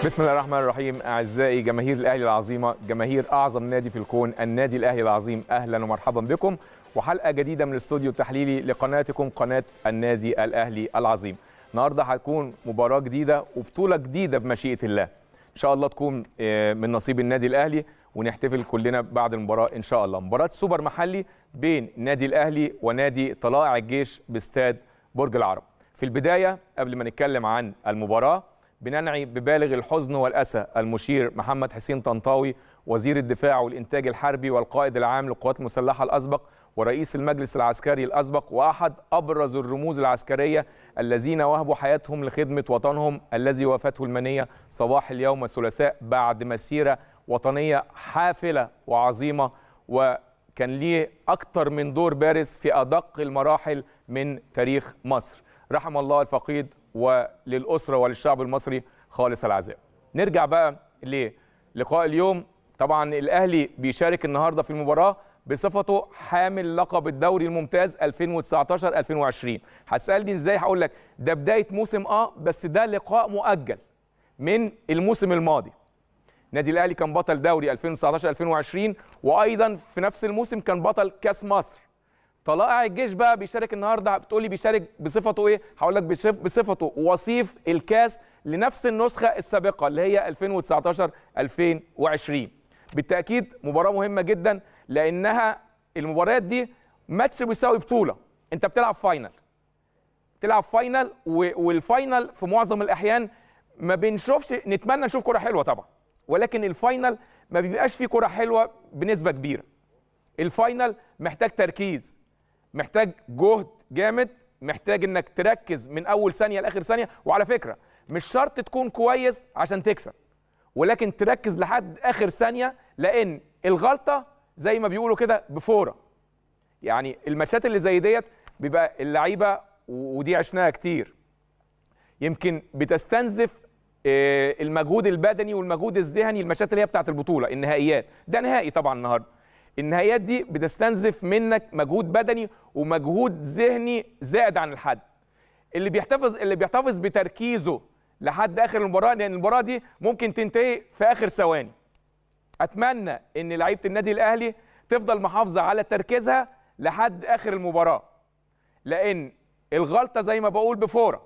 بسم الله الرحمن الرحيم اعزائي جماهير الاهلي العظيمه جماهير اعظم نادي في الكون النادي الاهلي العظيم اهلا ومرحبا بكم وحلقه جديده من الاستوديو التحليلي لقناتكم قناه النادي الاهلي العظيم النهارده هتكون مباراه جديده وبطوله جديده بمشيئه الله ان شاء الله تكون من نصيب النادي الاهلي ونحتفل كلنا بعد المباراه ان شاء الله مباراه سوبر محلي بين النادي الاهلي ونادي طلائع الجيش باستاد برج العرب في البدايه قبل ما نتكلم عن المباراه بننعي ببالغ الحزن والأسى المشير محمد حسين طنطاوي وزير الدفاع والإنتاج الحربي والقائد العام للقوات المسلحة الأسبق ورئيس المجلس العسكري الأسبق وأحد أبرز الرموز العسكرية الذين وهبوا حياتهم لخدمة وطنهم الذي وافته المنية صباح اليوم الثلاثاء بعد مسيرة وطنية حافلة وعظيمة وكان ليه أكثر من دور بارز في أدق المراحل من تاريخ مصر رحم الله الفقيد وللأسرة وللشعب المصري خالص العزاء نرجع بقى للقاء اليوم طبعا الأهلي بيشارك النهاردة في المباراة بصفته حامل لقب الدوري الممتاز 2019-2020 هتسألني ازاي هقول لك ده بداية موسم اه بس ده لقاء مؤجل من الموسم الماضي نادي الاهلي كان بطل دوري 2019 2020 وايضا في نفس الموسم كان بطل كاس مصر طلائع الجيش بقى بيشارك النهارده بتقول لي بيشارك بصفته ايه؟ هقول لك بصفته وصيف الكاس لنفس النسخه السابقه اللي هي 2019 2020 بالتاكيد مباراه مهمه جدا لانها المباريات دي ماتش بيساوي بطوله انت بتلعب فاينل تلعب فاينل والفاينل في معظم الاحيان ما بنشوفش نتمنى نشوف كره حلوه طبعا ولكن الفاينل ما بيبقاش فيه كره حلوه بنسبه كبيره الفاينل محتاج تركيز محتاج جهد جامد محتاج انك تركز من اول ثانيه لاخر ثانيه وعلى فكره مش شرط تكون كويس عشان تكسب ولكن تركز لحد اخر ثانيه لان الغلطه زي ما بيقولوا كده بفوره يعني الماتشات اللي زي ديت بيبقى اللعيبه ودي عشناها كتير يمكن بتستنزف المجهود البدني والمجهود الذهني الماتشات اللي هي بتاعه البطوله النهائيات ده نهائي طبعا النهارده النهايات دي بتستنزف منك مجهود بدني ومجهود ذهني زائد عن الحد اللي بيحتفظ اللي بيحتفظ بتركيزه لحد اخر المباراه لان المباراه دي ممكن تنتهي في اخر ثواني اتمنى ان لعيبه النادي الاهلي تفضل محافظه على تركيزها لحد اخر المباراه لان الغلطه زي ما بقول بفوره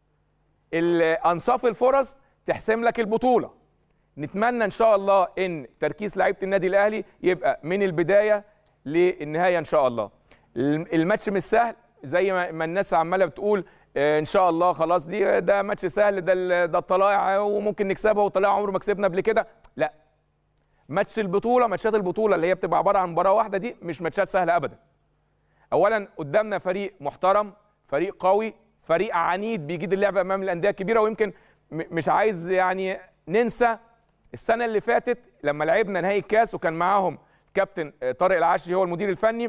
انصاف الفرص تحسم لك البطوله نتمنى ان شاء الله ان تركيز لعيبه النادي الاهلي يبقى من البدايه للنهايه ان شاء الله الماتش مش سهل زي ما الناس عماله بتقول ان شاء الله خلاص دي ده ماتش سهل ده ده الطلائع وممكن نكسبها وطلائع عمره ما كسبنا قبل كده لا ماتش البطوله ماتشات البطوله اللي هي بتبقى عباره عن مباراه واحده دي مش ماتشات سهله ابدا اولا قدامنا فريق محترم فريق قوي فريق عنيد بيجيد اللعبه امام الانديه الكبيره ويمكن مش عايز يعني ننسى السنه اللي فاتت لما لعبنا نهائي الكاس وكان معاهم كابتن طارق العشري هو المدير الفني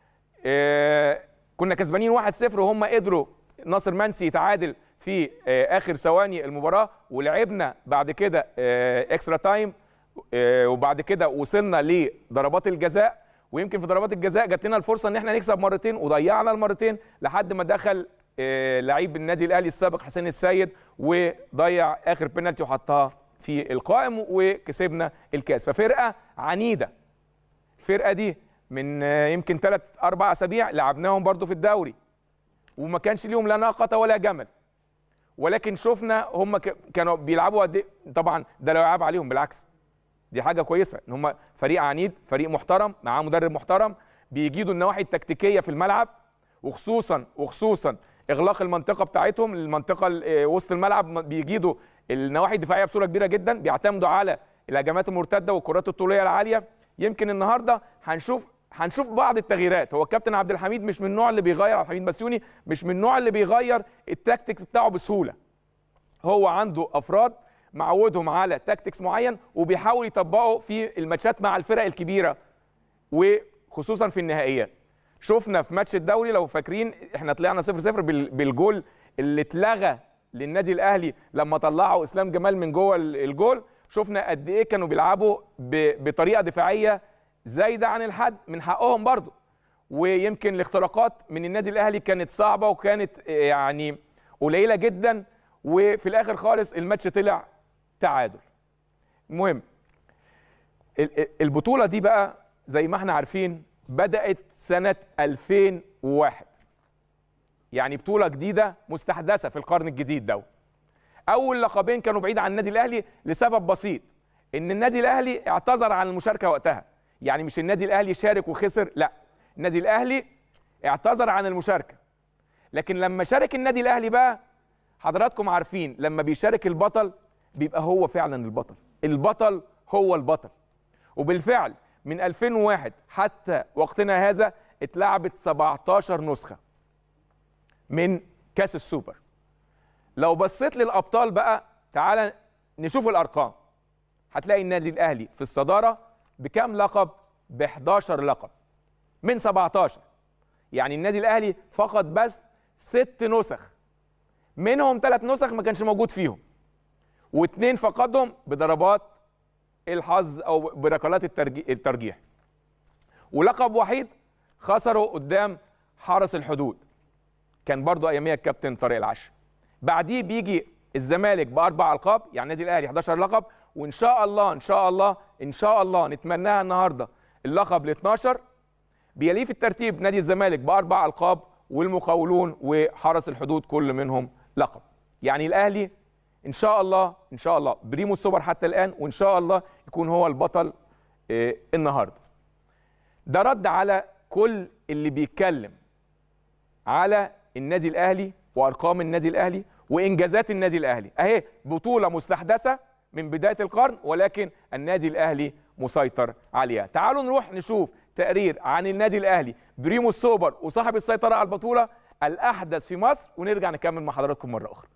كنا كسبانين 1-0 وهم قدروا ناصر منسي يتعادل في اخر ثواني المباراه ولعبنا بعد كده اكسترا تايم وبعد كده وصلنا لضربات الجزاء ويمكن في ضربات الجزاء جات لنا الفرصه ان احنا نكسب مرتين وضيعنا المرتين لحد ما دخل لعيب النادي الاهلي السابق حسين السيد وضيع اخر بينالتي وحطها في القائم وكسبنا الكاس ففرقه عنيده الفرقه دي من يمكن ثلاث اربع اسابيع لعبناهم برضو في الدوري وما كانش ليهم لا ناقه ولا جمل ولكن شفنا هم كانوا بيلعبوا قد طبعا ده لو يلعب عليهم بالعكس دي حاجه كويسه ان هم فريق عنيد فريق محترم معاه مدرب محترم بيجيدوا النواحي التكتيكيه في الملعب وخصوصا وخصوصا اغلاق المنطقه بتاعتهم المنطقه وسط الملعب بيجيدوا النواحي الدفاعيه بصوره كبيره جدا بيعتمدوا على الهجمات المرتده والكرات الطوليه العاليه يمكن النهارده هنشوف هنشوف بعض التغييرات هو الكابتن عبد الحميد مش من النوع اللي بيغير عبد الحميد بسيوني مش من النوع اللي بيغير التاكتكس بتاعه بسهوله هو عنده افراد معودهم على تاكتكس معين وبيحاول يطبقه في الماتشات مع الفرق الكبيره وخصوصا في النهائيات شفنا في ماتش الدوري لو فاكرين احنا طلعنا 0 0 بالجول اللي اتلغى للنادي الاهلي لما طلعوا اسلام جمال من جوه الجول شفنا قد ايه كانوا بيلعبوا بطريقه دفاعيه زايده عن الحد من حقهم برضو ويمكن الاختراقات من النادي الاهلي كانت صعبه وكانت يعني قليله جدا وفي الاخر خالص الماتش طلع تعادل المهم ال- ال- البطوله دي بقى زي ما احنا عارفين بدات سنه 2001 يعني بطوله جديده مستحدثه في القرن الجديد ده اول لقبين كانوا بعيد عن النادي الاهلي لسبب بسيط ان النادي الاهلي اعتذر عن المشاركه وقتها يعني مش النادي الاهلي شارك وخسر لا النادي الاهلي اعتذر عن المشاركه لكن لما شارك النادي الاهلي بقى حضراتكم عارفين لما بيشارك البطل بيبقى هو فعلا البطل البطل هو البطل وبالفعل من 2001 حتى وقتنا هذا اتلعبت 17 نسخه من كاس السوبر لو بصيت للابطال بقى تعالى نشوف الارقام هتلاقي النادي الاهلي في الصداره بكام لقب ب 11 لقب من 17 يعني النادي الاهلي فقد بس ست نسخ منهم ثلاث نسخ ما كانش موجود فيهم واثنين فقدهم بضربات الحظ او بركلات الترجي- الترجيح ولقب وحيد خسروا قدام حرس الحدود كان برضو اياميها الكابتن طارق العشر بعديه بيجي الزمالك باربع القاب يعني النادي الاهلي 11 لقب وان شاء الله ان شاء الله ان شاء الله نتمناها النهارده اللقب ل 12 بيليه في الترتيب نادي الزمالك باربع القاب والمقاولون وحرس الحدود كل منهم لقب يعني الاهلي ان شاء الله ان شاء الله بريمو السوبر حتى الان وان شاء الله يكون هو البطل آه، النهارده ده رد على كل اللي بيتكلم على النادي الاهلي وارقام النادي الاهلي وانجازات النادي الاهلي اهي بطوله مستحدثه من بدايه القرن ولكن النادي الاهلي مسيطر عليها تعالوا نروح نشوف تقرير عن النادي الاهلي بريمو السوبر وصاحب السيطره على البطوله الاحدث في مصر ونرجع نكمل مع حضراتكم مره اخرى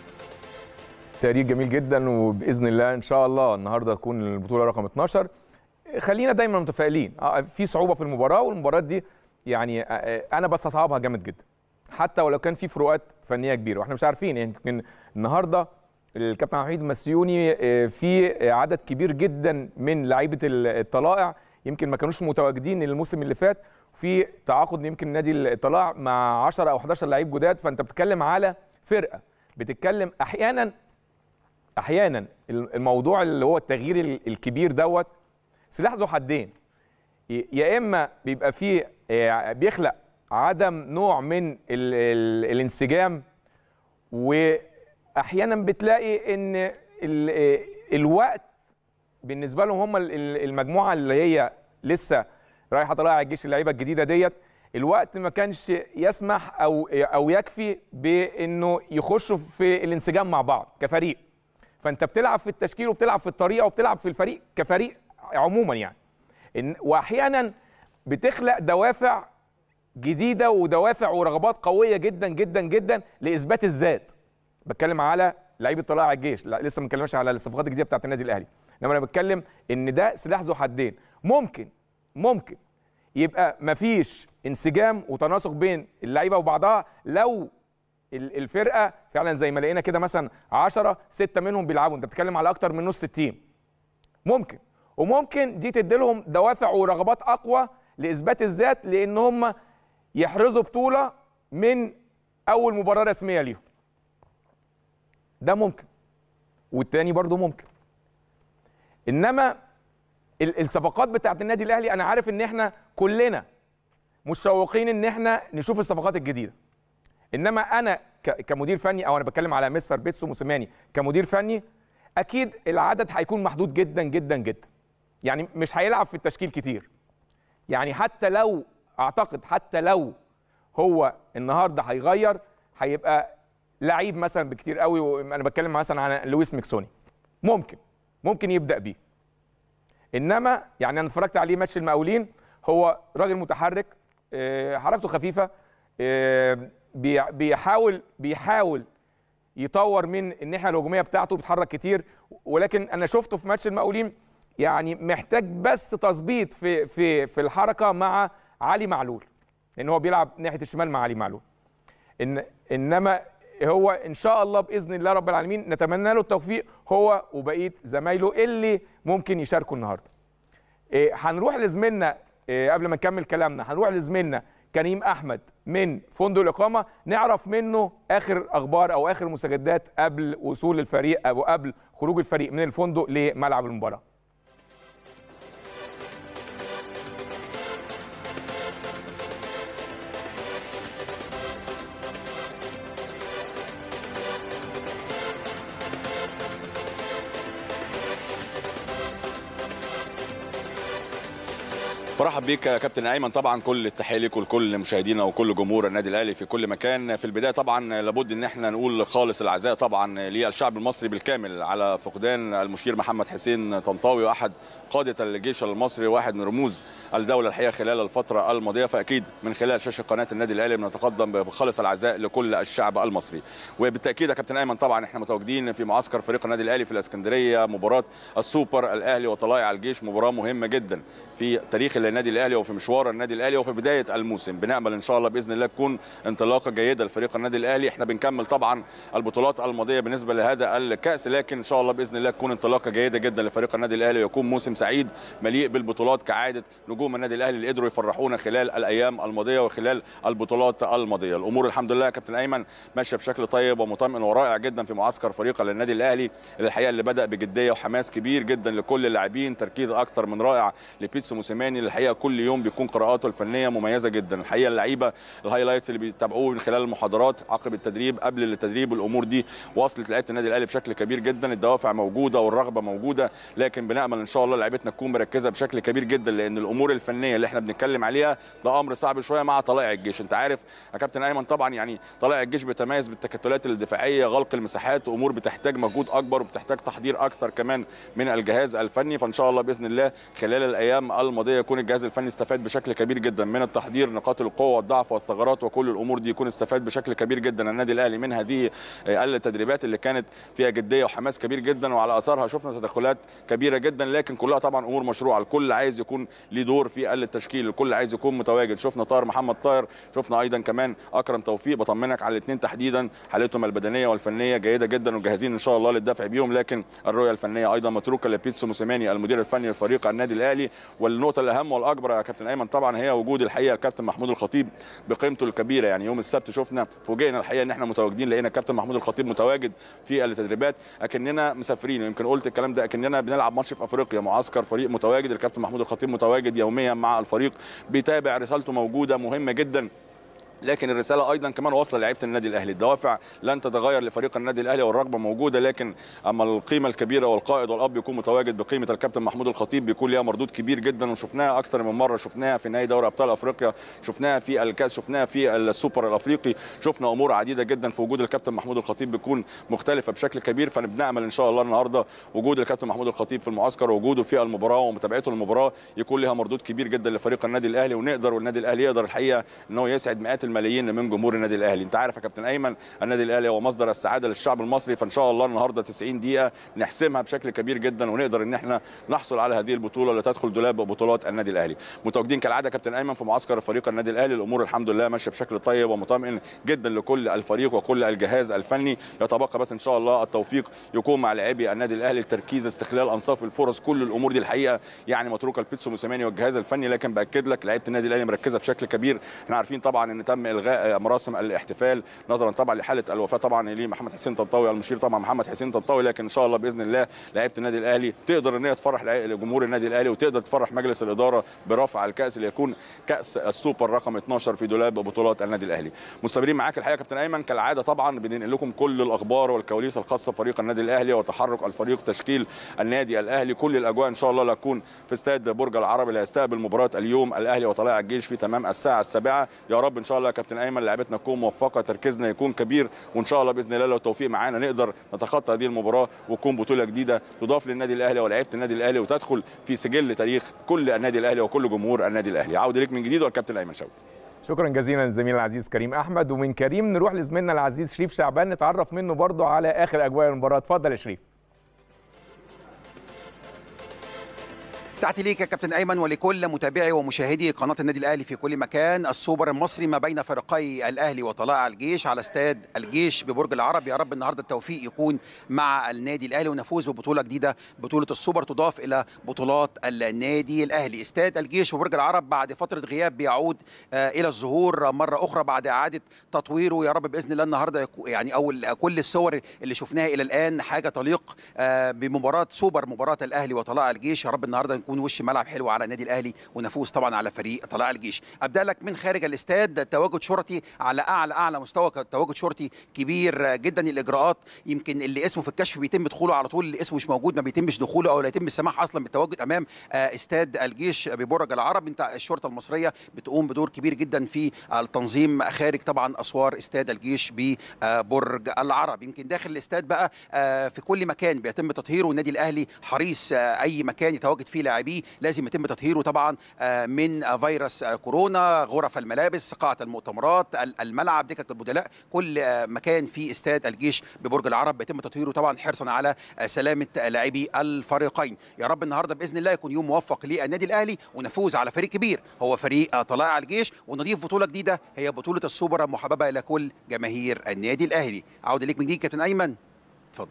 تقرير جميل جدا وباذن الله ان شاء الله النهارده تكون البطوله رقم 12 خلينا دايما متفائلين آه، في صعوبه في المباراه والمباراه دي يعني آه، آه، انا بستصعبها جامد جدا حتى ولو كان في فروقات فنيه كبيره واحنا مش عارفين يمكن النهارده الكابتن وحيد مسيوني آه، في آه، عدد كبير جدا من لعيبه ال- الطلائع يمكن ما كانوش متواجدين الموسم اللي فات في تعاقد يمكن نادي الطلائع مع 10 او 11 لعيب جداد فانت بتتكلم على فرقه بتتكلم احيانا احيانا الموضوع اللي هو التغيير ال- الكبير دوت سلاح ذو حدين ي- يا اما بيبقى فيه آه، بيخلق عدم نوع من ال ال الانسجام واحيانا بتلاقي ان ال آه، الوقت بالنسبه لهم هم ال- ال- المجموعه اللي هي لسه رايحه طالعه الجيش اللعيبه الجديده ديت الوقت ما كانش يسمح او او يكفي بانه يخشوا في الانسجام مع بعض كفريق فانت بتلعب في التشكيل وبتلعب في الطريقه وبتلعب في الفريق كفريق عموما يعني إن واحيانا بتخلق دوافع جديده ودوافع ورغبات قويه جدا جدا جدا لاثبات الذات بتكلم على لعيبه طلائع الجيش لا لسه ما بنتكلمش على الصفقات الجديده بتاعت النادي الاهلي انما انا بتكلم ان ده سلاح ذو حدين ممكن ممكن يبقى مفيش انسجام وتناسق بين اللعيبه وبعضها لو ال- الفرقه فعلا زي ما لقينا كده مثلا 10 6 منهم بيلعبوا انت بتتكلم على اكتر من نص التيم ممكن وممكن دي تدي لهم دوافع ورغبات اقوى لاثبات الذات لان هم يحرزوا بطوله من اول مباراه رسميه ليهم ده ممكن والتاني برضو ممكن انما ال- الصفقات بتاعت النادي الاهلي انا عارف ان احنا كلنا متشوقين ان احنا نشوف الصفقات الجديده انما انا ك- كمدير فني او انا بتكلم على مستر بيتسو موسيماني كمدير فني اكيد العدد هيكون محدود جدا جدا جدا يعني مش هيلعب في التشكيل كتير يعني حتى لو اعتقد حتى لو هو النهارده هيغير هيبقى لعيب مثلا بكتير قوي وانا بتكلم مثلا عن لويس ميكسوني ممكن ممكن يبدا بيه انما يعني انا اتفرجت عليه ماتش المقاولين هو راجل متحرك آه، حركته خفيفه آه، بي- بيحاول بيحاول يطور من الناحيه الهجوميه بتاعته بيتحرك كتير ولكن انا شفته في ماتش المقاولين يعني محتاج بس تظبيط في في في الحركه مع علي معلول لان هو بيلعب ناحيه الشمال مع علي معلول إن انما هو ان شاء الله باذن الله رب العالمين نتمنى له التوفيق هو وبقيه زمايله اللي ممكن يشاركوا النهارده إيه، هنروح لزميلنا إيه، قبل ما نكمل كلامنا هنروح لزميلنا كريم احمد من فندق الاقامه نعرف منه اخر اخبار او اخر مستجدات قبل وصول الفريق او قبل خروج الفريق من الفندق لملعب المباراه برحب بيك يا كابتن ايمن طبعا كل التحيه ليك ولكل مشاهدينا وكل جمهور النادي الاهلي في كل مكان في البدايه طبعا لابد ان احنا نقول خالص العزاء طبعا للشعب المصري بالكامل على فقدان المشير محمد حسين طنطاوي واحد قاده الجيش المصري واحد من رموز الدوله الحقيقه خلال الفتره الماضيه فاكيد من خلال شاشه قناه النادي الاهلي بنتقدم بخالص العزاء لكل الشعب المصري وبالتاكيد يا كابتن ايمن طبعا احنا متواجدين في معسكر فريق النادي الاهلي في الاسكندريه مباراه السوبر الاهلي وطلائع الجيش مباراه مهمه جدا في تاريخ النادي الاهلي وفي مشوار النادي الاهلي وفي بدايه الموسم بنامل ان شاء الله باذن الله تكون انطلاقه جيده لفريق النادي الاهلي احنا بنكمل طبعا البطولات الماضيه بالنسبه لهذا الكاس لكن ان شاء الله باذن الله تكون انطلاقه جيده جدا لفريق النادي الاهلي ويكون موسم سعيد مليء بالبطولات كعاده نجوم النادي الاهلي اللي قدروا يفرحونا خلال الايام الماضيه وخلال البطولات الماضيه الامور الحمد لله يا كابتن ايمن ماشيه بشكل طيب ومطمئن ورائع جدا في معسكر فريق النادي الاهلي الحقيقه اللي بدا بجديه وحماس كبير جدا لكل اللاعبين تركيز اكثر من رائع لبيتسو موسيماني الحقيقه كل يوم بيكون قراءاته الفنيه مميزه جدا الحقيقه اللعيبه الهايلايتس اللي بيتابعوه من خلال المحاضرات عقب التدريب قبل التدريب الامور دي وصلت لعيبه النادي الاهلي بشكل كبير جدا الدوافع موجوده والرغبه موجوده لكن بنامل ان شاء الله لعيبتنا تكون مركزه بشكل كبير جدا لان الامور الفنيه اللي احنا بنتكلم عليها ده امر صعب شويه مع طلائع الجيش انت عارف يا كابتن ايمن طبعا يعني طلائع الجيش بيتميز بالتكتلات الدفاعيه غلق المساحات امور بتحتاج مجهود اكبر وبتحتاج تحضير اكثر كمان من الجهاز الفني فان شاء الله باذن الله خلال الايام الماضيه يكون الجهاز الفني استفاد بشكل كبير جدا من التحضير نقاط القوه والضعف والثغرات وكل الامور دي يكون استفاد بشكل كبير جدا النادي الاهلي من هذه التدريبات اللي كانت فيها جديه وحماس كبير جدا وعلى اثارها شفنا تدخلات كبيره جدا لكن كلها طبعا امور مشروعه الكل عايز يكون ليه دور في التشكيل الكل عايز يكون متواجد شفنا طاهر محمد طاهر شفنا ايضا كمان اكرم توفيق بطمنك على الاثنين تحديدا حالتهم البدنيه والفنيه جيده جدا وجاهزين ان شاء الله للدفع بيهم لكن الرؤيه الفنيه ايضا متروكه لبيتسو موسيماني المدير الفني لفريق النادي الاهلي والنقطه الاهم والاكبر يا كابتن ايمن طبعا هي وجود الحقيقه الكابتن محمود الخطيب بقيمته الكبيره يعني يوم السبت شفنا فوجئنا الحقيقه ان احنا متواجدين لقينا الكابتن محمود الخطيب متواجد في التدريبات اكننا مسافرين يمكن قلت الكلام ده اكننا بنلعب ماتش في افريقيا معسكر فريق متواجد الكابتن محمود الخطيب متواجد يوميا مع الفريق بيتابع رسالته موجوده مهمه جدا لكن الرساله ايضا كمان واصله لعيبه النادي الاهلي الدوافع لن تتغير لفريق النادي الاهلي والرغبه موجوده لكن اما القيمه الكبيره والقائد والاب يكون متواجد بقيمه الكابتن محمود الخطيب بيكون ليها مردود كبير جدا وشفناها اكثر من مره شفناها في نهائي دوري ابطال افريقيا شفناها في الكاس شفناها في السوبر الافريقي شفنا امور عديده جدا في وجود الكابتن محمود الخطيب بيكون مختلفه بشكل كبير فبنامل ان شاء الله النهارده وجود الكابتن محمود الخطيب في المعسكر ووجوده في المباراه ومتابعته للمباراه يكون لها مردود كبير جدا لفريق النادي الاهلي ونقدر والنادي الاهلي يقدر الحقيقه ان هو يسعد مئات الملايين من جمهور النادي الاهلي انت عارف يا كابتن ايمن النادي الاهلي هو مصدر السعاده للشعب المصري فان شاء الله النهارده 90 دقيقه نحسمها بشكل كبير جدا ونقدر ان احنا نحصل على هذه البطوله اللي تدخل دولاب بطولات النادي الاهلي متواجدين كالعاده كابتن ايمن في معسكر فريق النادي الاهلي الامور الحمد لله ماشيه بشكل طيب ومطمئن جدا لكل الفريق وكل الجهاز الفني يتبقى بس ان شاء الله التوفيق يكون مع لاعبي النادي الاهلي التركيز استغلال انصاف الفرص كل الامور دي الحقيقه يعني متروكه لبيتسو موسيماني والجهاز الفني لكن باكد لك لعيبه النادي الاهلي مركزه بشكل كبير احنا عارفين طبعا ان تم الغاء مراسم الاحتفال نظرا طبعا لحاله الوفاه طبعا لمحمد حسين طنطاوي المشير طبعا محمد حسين طنطاوي لكن ان شاء الله باذن الله لعيبه النادي الاهلي تقدر ان هي تفرح جمهور النادي الاهلي وتقدر تفرح مجلس الاداره برفع الكاس اللي يكون كاس السوبر رقم 12 في دولاب بطولات النادي الاهلي مستمرين معاك الحقيقه كابتن ايمن كالعاده طبعا بننقل لكم كل الاخبار والكواليس الخاصه بفريق النادي الاهلي وتحرك الفريق تشكيل النادي الاهلي كل الاجواء ان شاء الله تكون في استاد برج العرب اللي هيستقبل مباراه اليوم الاهلي وطلائع الجيش في تمام الساعه السابعه يا رب ان شاء الله يا كابتن ايمن لعيبتنا تكون موفقه تركيزنا يكون كبير وان شاء الله باذن الله لو التوفيق معانا نقدر نتخطى هذه المباراه وتكون بطوله جديده تضاف للنادي الاهلي ولاعيبه النادي الاهلي وتدخل في سجل تاريخ كل النادي الاهلي وكل جمهور النادي الاهلي عوده ليك من جديد والكابتن ايمن شوقي شكرا جزيلا للزميل العزيز كريم احمد ومن كريم نروح لزميلنا العزيز شريف شعبان نتعرف منه برضه على اخر اجواء المباراه اتفضل يا شريف تحياتي ليك يا كابتن ايمن ولكل متابعي ومشاهدي قناه النادي الاهلي في كل مكان السوبر المصري ما بين فريقي الاهلي وطلائع الجيش على استاد الجيش ببرج العرب يا رب النهارده التوفيق يكون مع النادي الاهلي ونفوز ببطوله جديده بطوله السوبر تضاف الى بطولات النادي الاهلي استاد الجيش ببرج العرب بعد فتره غياب بيعود آه الى الظهور مره اخرى بعد اعاده تطويره يا رب باذن الله النهارده يكو يعني اول كل الصور اللي شفناها الى الان حاجه تليق آه بمباراه سوبر مباراه الاهلي وطلائع الجيش يا رب النهارده نكون وش ملعب حلو على النادي الاهلي ونفوز طبعا على فريق طلائع الجيش ابدا لك من خارج الاستاد تواجد شرطي على اعلى اعلى مستوى تواجد شرطي كبير جدا الاجراءات يمكن اللي اسمه في الكشف بيتم دخوله على طول اللي اسمه مش موجود ما بيتمش دخوله او لا يتم السماح اصلا بالتواجد امام استاد الجيش ببرج العرب انت الشرطه المصريه بتقوم بدور كبير جدا في التنظيم خارج طبعا اسوار استاد الجيش ببرج العرب يمكن داخل الاستاد بقى في كل مكان بيتم تطهيره النادي الاهلي حريص اي مكان يتواجد فيه لاعبيه لازم يتم تطهيره طبعا من فيروس كورونا غرف الملابس قاعه المؤتمرات الملعب دكك البدلاء كل مكان في استاد الجيش ببرج العرب بيتم تطهيره طبعا حرصا على سلامه لاعبي الفريقين يا رب النهارده باذن الله يكون يوم موفق للنادي الاهلي ونفوز على فريق كبير هو فريق طلائع الجيش ونضيف بطوله جديده هي بطوله السوبر المحببه الى كل جماهير النادي الاهلي عوده ليك من جديد كابتن ايمن اتفضل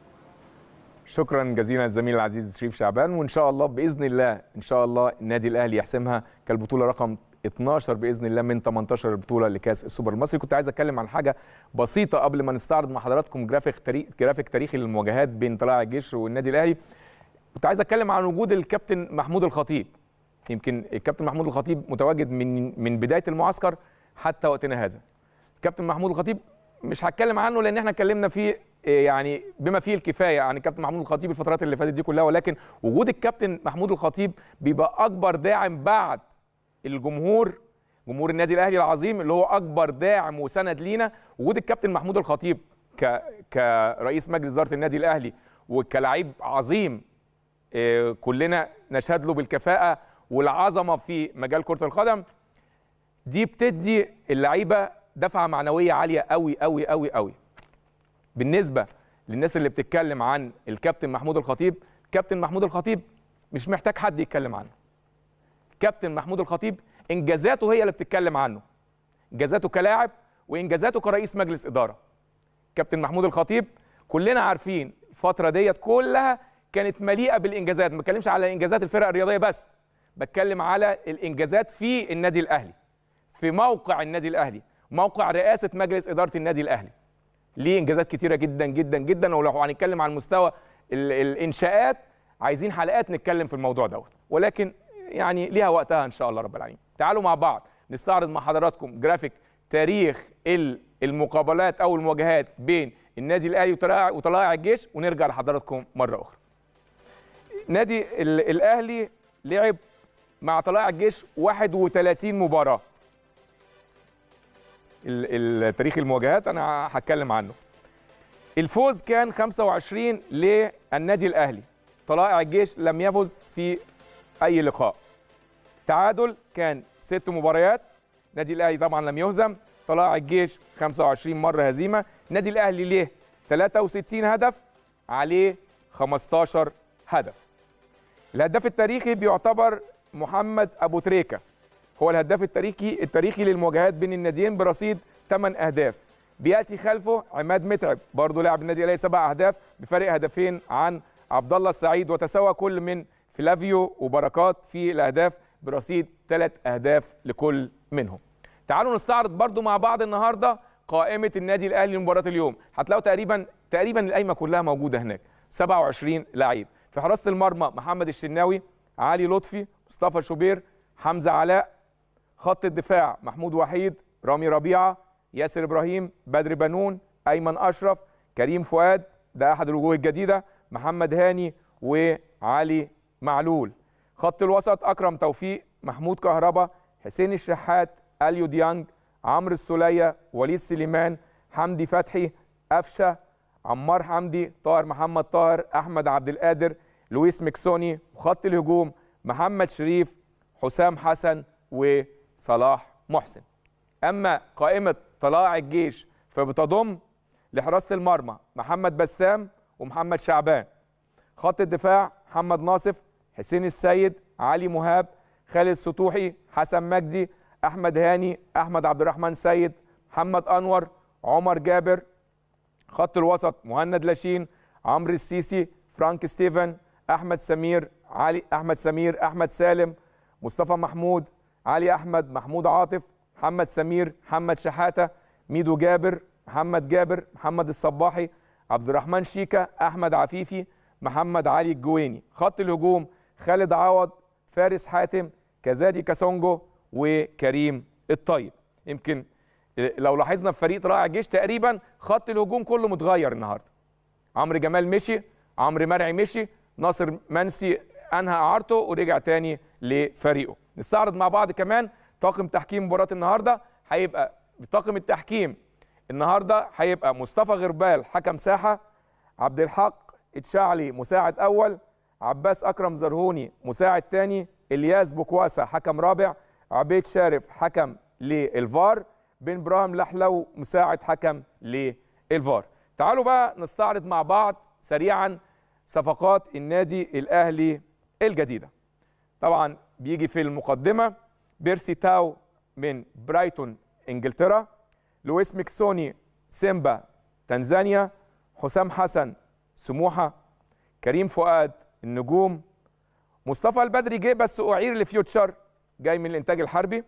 شكرا جزيلا الزميل العزيز شريف شعبان وان شاء الله باذن الله ان شاء الله النادي الاهلي يحسمها كالبطوله رقم 12 باذن الله من 18 بطوله لكاس السوبر المصري كنت عايز اتكلم عن حاجه بسيطه قبل ما نستعرض مع حضراتكم جرافيك تاريخ جرافيك تاريخي للمواجهات بين طلائع الجيش والنادي الاهلي كنت عايز اتكلم عن وجود الكابتن محمود الخطيب يمكن الكابتن محمود الخطيب متواجد من من بدايه المعسكر حتى وقتنا هذا الكابتن محمود الخطيب مش هتكلم عنه لان احنا اتكلمنا فيه يعني بما فيه الكفايه عن الكابتن محمود الخطيب الفترات اللي فاتت دي كلها ولكن وجود الكابتن محمود الخطيب بيبقى اكبر داعم بعد الجمهور جمهور النادي الاهلي العظيم اللي هو اكبر داعم وسند لينا وجود الكابتن محمود الخطيب ك كرئيس مجلس اداره النادي الاهلي وكلاعب عظيم كلنا نشهد له بالكفاءه والعظمه في مجال كره القدم دي بتدي اللعيبه دفعه معنويه عاليه قوي قوي قوي قوي بالنسبه للناس اللي بتتكلم عن الكابتن محمود الخطيب كابتن محمود الخطيب مش محتاج حد يتكلم عنه كابتن محمود الخطيب انجازاته هي اللي بتتكلم عنه انجازاته كلاعب وانجازاته كرئيس مجلس اداره كابتن محمود الخطيب كلنا عارفين الفتره ديت كلها كانت مليئه بالانجازات ما بتكلمش على انجازات الفرق الرياضيه بس بتكلم على الانجازات في النادي الاهلي في موقع النادي الاهلي موقع رئاسه مجلس اداره النادي الاهلي ليه انجازات كتيره جدا جدا جدا ولو هنتكلم عن مستوى الانشاءات عايزين حلقات نتكلم في الموضوع دوت ولكن يعني ليها وقتها ان شاء الله رب العالمين تعالوا مع بعض نستعرض مع حضراتكم جرافيك تاريخ المقابلات او المواجهات بين النادي الاهلي وطلائع الجيش ونرجع لحضراتكم مره اخرى نادي الاهلي لعب مع طلائع الجيش 31 مباراه التاريخ المواجهات انا هتكلم عنه الفوز كان 25 للنادي الاهلي طلائع الجيش لم يفز في اي لقاء تعادل كان ست مباريات النادي الاهلي طبعا لم يهزم طلائع الجيش 25 مره هزيمه النادي الاهلي ليه 63 هدف عليه 15 هدف الهداف التاريخي بيعتبر محمد ابو تريكه هو الهداف التاريخي التاريخي للمواجهات بين الناديين برصيد 8 اهداف بياتي خلفه عماد متعب برضه لاعب النادي الاهلي سبع اهداف بفارق هدفين عن عبد الله السعيد وتساوى كل من فلافيو وبركات في الاهداف برصيد ثلاث اهداف لكل منهم تعالوا نستعرض برضه مع بعض النهارده قائمه النادي الاهلي لمباراه اليوم هتلاقوا تقريبا تقريبا القايمه كلها موجوده هناك 27 لعيب في حراسه المرمى محمد الشناوي علي لطفي مصطفى شوبير حمزه علاء خط الدفاع محمود وحيد رامي ربيعه ياسر ابراهيم بدر بنون ايمن اشرف كريم فؤاد ده احد الوجوه الجديده محمد هاني وعلي معلول خط الوسط اكرم توفيق محمود كهربا حسين الشحات اليو ديانج عمرو السوليه وليد سليمان حمدي فتحي قفشه عمار حمدي طاهر محمد طاهر احمد عبد القادر لويس مكسوني وخط الهجوم محمد شريف حسام حسن وصلاح محسن اما قائمه طلائع الجيش فبتضم لحراسه المرمى محمد بسام ومحمد شعبان خط الدفاع محمد ناصف حسين السيد علي مهاب خالد سطوحي حسن مجدي احمد هاني احمد عبد الرحمن سيد محمد انور عمر جابر خط الوسط مهند لاشين عمرو السيسي فرانك ستيفن احمد سمير علي احمد سمير احمد سالم مصطفى محمود علي احمد محمود عاطف محمد سمير محمد شحاته ميدو جابر محمد جابر محمد الصباحي عبد الرحمن شيكا احمد عفيفي محمد علي الجويني خط الهجوم خالد عوض فارس حاتم كزادي كاسونجو وكريم الطيب يمكن لو لاحظنا في فريق طلائع الجيش تقريبا خط الهجوم كله متغير النهارده عمرو جمال مشي عمرو مرعي مشي ناصر منسي انهى اعارته ورجع تاني لفريقه نستعرض مع بعض كمان طاقم تحكيم مباراه النهارده هيبقى بطاقم التحكيم النهارده هيبقى مصطفى غربال حكم ساحه عبد الحق اتشعلي مساعد اول عباس اكرم زرهوني مساعد تاني الياس بوكواسا حكم رابع عبيد شارف حكم للفار بن براهم لحلو مساعد حكم للفار تعالوا بقى نستعرض مع بعض سريعا صفقات النادي الاهلي الجديده طبعا بيجي في المقدمه بيرسي تاو من برايتون انجلترا لويس ميكسوني سيمبا تنزانيا حسام حسن سموحه كريم فؤاد النجوم مصطفى البدري جه بس اعير لفيوتشر جاي من الانتاج الحربي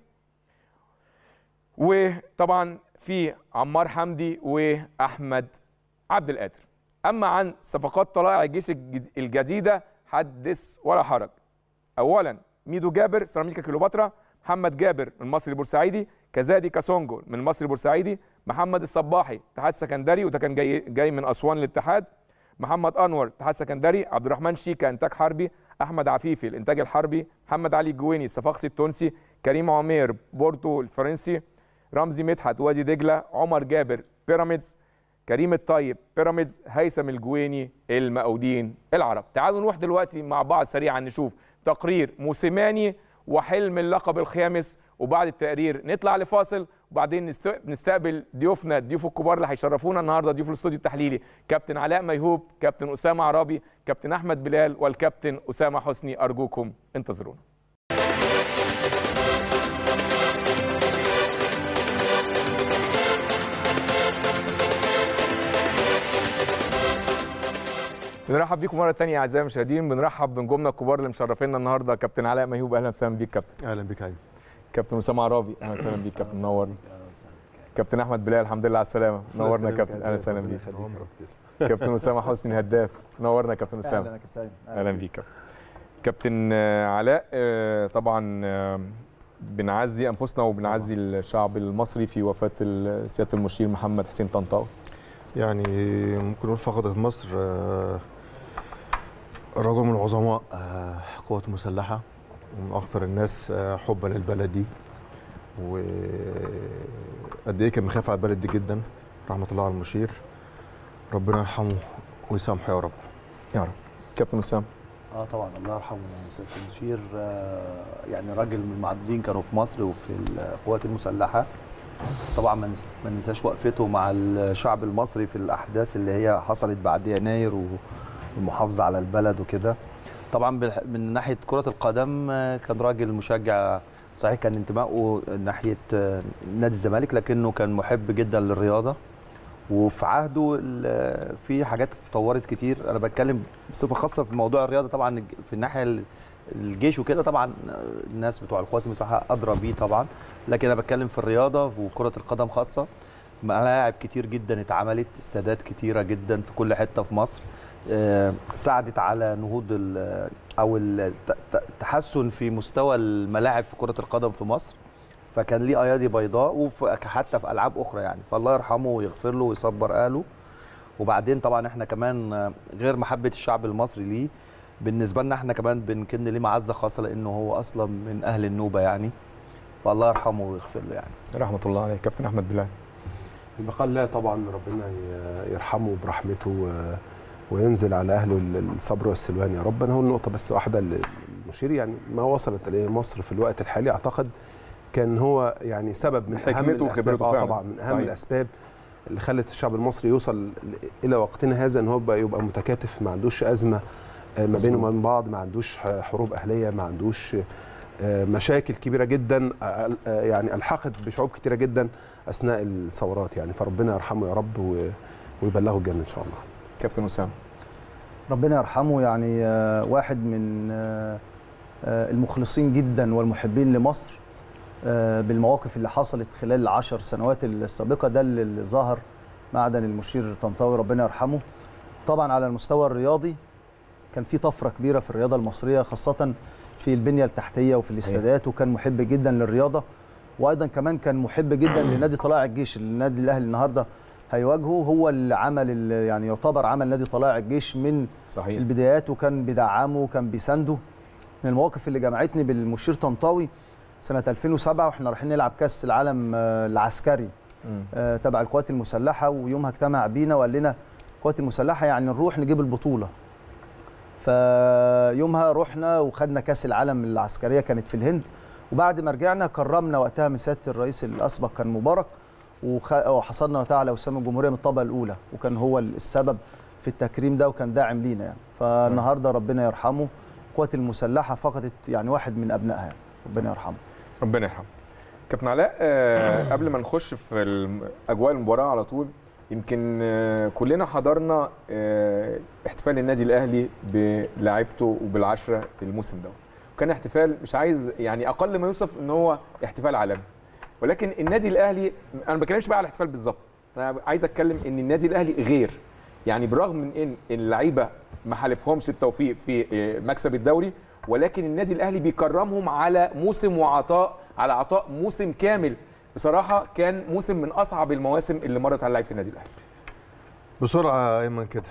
وطبعا في عمار حمدي واحمد عبد القادر اما عن صفقات طلائع الجيش الجديده حدث ولا حرج اولا ميدو جابر سيراميكا كليوباترا محمد جابر من المصري البورسعيدي كزادي كاسونجو من المصري البورسعيدي محمد الصباحي اتحاد سكندري وده كان جاي جاي من اسوان للاتحاد محمد انور اتحاد سكندري عبد الرحمن شيكا انتاج حربي احمد عفيفي الانتاج الحربي محمد علي الجويني الصفاقسي التونسي كريم عمير بورتو الفرنسي رمزي مدحت وادي دجله عمر جابر بيراميدز كريم الطيب بيراميدز هيثم الجويني المقاودين العرب تعالوا نروح دلوقتي مع بعض سريعا نشوف تقرير موسيماني وحلم اللقب الخامس وبعد التقرير نطلع لفاصل وبعدين نستقبل ضيوفنا الضيوف الكبار اللي هيشرفونا النهارده ضيوف الاستوديو التحليلي كابتن علاء ميهوب كابتن اسامه عرابي كابتن احمد بلال والكابتن اسامه حسني ارجوكم انتظرونا بنرحب بيكم مره ثانيه اعزائي المشاهدين بنرحب بنجومنا الكبار اللي مشرفينا النهارده كابتن علاء ميهوب اهلا وسهلا بيك كابتن اهلا بك ايمن كابتن اسامه عرابي اهلا وسهلا بيك كابتن منورنا كابتن احمد بلال الحمد لله على السلامه نورنا يا كابتن اهلا وسهلا بيك كابتن اسامه حسني هداف نورنا يا كابتن اسامه اهلا كابتن اهلا بيك كابتن كابتن علاء طبعا بنعزي انفسنا وبنعزي الشعب المصري في وفاه سياده المشير محمد حسين طنطاوي يعني ممكن نقول فقدت مصر رجل من عظماء قوات مسلحة ومن أكثر الناس حبا للبلد دي وقد إيه كان بيخاف على البلد دي جدا رحمة الله على المشير ربنا يرحمه ويسامحه يا رب يا رب كابتن أسامة اه طبعا الله يرحمه سياده المشير آه يعني راجل من المعدودين كانوا في مصر وفي القوات المسلحه طبعا ما ننساش وقفته مع الشعب المصري في الاحداث اللي هي حصلت بعد يناير والمحافظه على البلد وكده طبعا من ناحيه كره القدم كان راجل مشجع صحيح كان انتمائه ناحيه نادي الزمالك لكنه كان محب جدا للرياضه وفي عهده في حاجات اتطورت كتير انا بتكلم بصفه خاصه في موضوع الرياضه طبعا في الناحيه الجيش وكده طبعا الناس بتوع القوات المسلحه ادرى بيه طبعا لكن انا بتكلم في الرياضه وكره القدم خاصه ملاعب كتير جدا اتعملت استادات كتيره جدا في كل حته في مصر ساعدت على نهوض او التحسن في مستوى الملاعب في كره القدم في مصر فكان ليه ايادي بيضاء وحتى في العاب اخرى يعني فالله يرحمه ويغفر له ويصبر اهله وبعدين طبعا احنا كمان غير محبه الشعب المصري ليه بالنسبه لنا احنا كمان بنكن ليه معزه خاصه لانه هو اصلا من اهل النوبه يعني فالله يرحمه ويغفر له يعني رحمه الله عليه كابتن احمد بلال البقاء الله طبعا ربنا يرحمه برحمته وينزل على اهله الصبر والسلوان يا رب انا هقول نقطه بس واحده للمشير يعني ما وصلت اليه مصر في الوقت الحالي اعتقد كان هو يعني سبب من حكمته وخبرته آه طبعا من اهم صحيح. الاسباب اللي خلت الشعب المصري يوصل الى وقتنا هذا ان هو يبقى, يبقى متكاتف ما عندوش ازمه آه، ما بينه مظبوط. وما بين بعض ما عندوش ح- حروب اهليه ما عندوش آه، مشاكل كبيره جدا آه، آه، يعني الحقت بشعوب كتيره جدا اثناء الثورات يعني فربنا يرحمه يا رب و- ويبلغه الجنه ان شاء الله كابتن اسامه ربنا يرحمه يعني آه، واحد من آه، آه، المخلصين جدا والمحبين لمصر آه، بالمواقف اللي حصلت خلال العشر سنوات السابقة ده اللي ظهر معدن المشير طنطاوي ربنا يرحمه طبعا على المستوى الرياضي كان في طفرة كبيرة في الرياضة المصرية خاصة في البنية التحتية وفي الاستادات وكان محب جدا للرياضة وايضا كمان كان محب جدا لنادي طلائع الجيش النادي الاهلي النهارده هيواجهه هو اللي عمل ال- يعني يعتبر عمل نادي طلائع الجيش من صحيح البدايات وكان بيدعمه وكان بيسانده من المواقف اللي جمعتني بالمشير طنطاوي سنه 2007 واحنا رايحين نلعب كاس العالم آه، العسكري مم. آه، تبع القوات المسلحه ويومها اجتمع بينا وقال لنا القوات المسلحه يعني نروح نجيب البطوله فيومها رحنا وخدنا كاس العالم العسكريه كانت في الهند وبعد ما رجعنا كرمنا وقتها من سياده الرئيس الاسبق كان مبارك وخ- وحصلنا وقتها على وسام الجمهوريه من الطبقه الاولى وكان هو السبب في التكريم ده وكان داعم لينا يعني فالنهارده ربنا يرحمه القوات المسلحه فقدت يعني واحد من ابنائها يعني ربنا يرحمه ربنا يرحمه كابتن علاء آه، قبل ما نخش في الم- اجواء المباراه على طول يمكن آه، كلنا حضرنا آه، احتفال النادي الاهلي بلاعيبته وبالعشره الموسم ده وكان احتفال مش عايز يعني اقل ما يوصف ان هو احتفال عالمي ولكن النادي الاهلي انا ما بتكلمش بقى على الاحتفال بالظبط انا عايز اتكلم ان النادي الاهلي غير يعني بالرغم من ان اللعيبه ما حالفهمش التوفيق في آه، مكسب الدوري ولكن النادي الاهلي بيكرمهم على موسم وعطاء على عطاء موسم كامل بصراحه كان موسم من اصعب المواسم اللي مرت على لعيبه النادي الاهلي بسرعه ايمن كده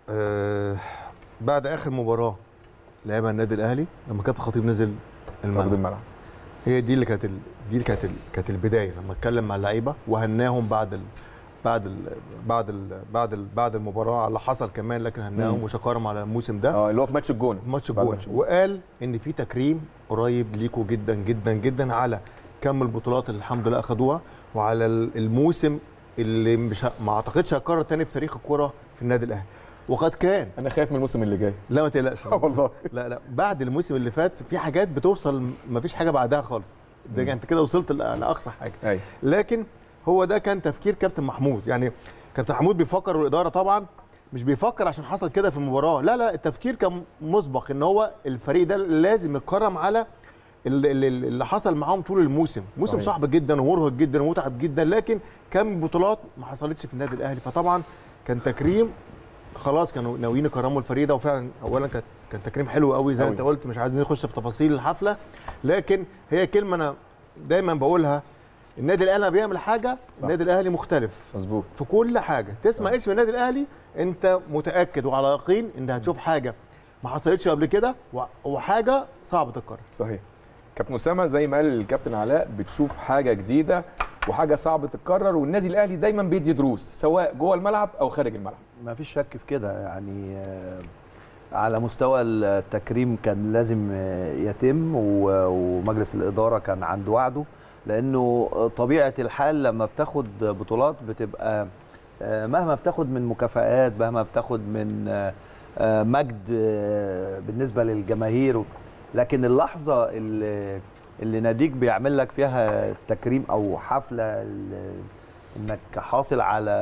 آه بعد اخر مباراه لعبها النادي الاهلي لما كابتن خطيب نزل واخد الملعب الملعب هي دي اللي كانت ال... دي اللي كانت ال... كانت البدايه لما اتكلم مع اللعيبه وهناهم بعد ال... بعد ال... بعد ال... بعد ال... بعد المباراه على اللي حصل كمان لكن هناهم مم. وشكرهم على الموسم ده اه اللي هو في ماتش الجون ماتش بعد الجون ماتش الجون. وقال ان في تكريم قريب ليكوا جدا جدا جدا على كم البطولات اللي الحمد لله اخدوها وعلى ال- الموسم اللي مش ه... ما اعتقدش هيكرر تاني في تاريخ الكوره في النادي الاهلي وقد كان انا خايف من الموسم اللي جاي لا ما تقلقش اه والله لا لا بعد الموسم اللي فات في حاجات بتوصل ما فيش حاجه بعدها خالص ده انت كده وصلت ل- لاقصى حاجه ايوه لكن هو ده كان تفكير كابتن محمود يعني كابتن محمود بيفكر والاداره طبعا مش بيفكر عشان حصل كده في المباراه لا لا التفكير كان مسبق ان هو الفريق ده لازم يتكرم على ال- ال- ال- اللي حصل معاهم طول الموسم موسم صحيح. صعب جدا ومرهق جدا ومتعب جدا لكن كم بطولات ما حصلتش في النادي الاهلي فطبعا كان تكريم خلاص كانوا ناويين يكرموا الفريق ده وفعلا اولا كان كان تكريم حلو قوي زي ما أوي. انت قلت مش عايزين نخش في تفاصيل الحفله لكن هي كلمه انا دايما بقولها النادي الاهلي لما بيعمل حاجه النادي الاهلي مختلف مظبوط في كل حاجه تسمع اسم النادي الاهلي انت متاكد وعلى يقين ان هتشوف حاجه ما حصلتش قبل كده و- وحاجه صعب تتكرر صحيح كابتن اسامه زي ما قال الكابتن علاء بتشوف حاجه جديده وحاجه صعب تتكرر والنادي الاهلي دايما بيدي دروس سواء جوه الملعب او خارج الملعب ما فيش شك في كده يعني آه، على مستوى التكريم كان لازم آه، يتم و- ومجلس الإدارة كان عنده وعده لأنه طبيعة الحال لما بتاخد بطولات بتبقى آه، مهما بتاخد من مكافآت مهما بتاخد من آه، آه، مجد آه، بالنسبة للجماهير لكن اللحظة اللي اللي ناديك بيعمل لك فيها تكريم أو حفلة ال- انك حاصل على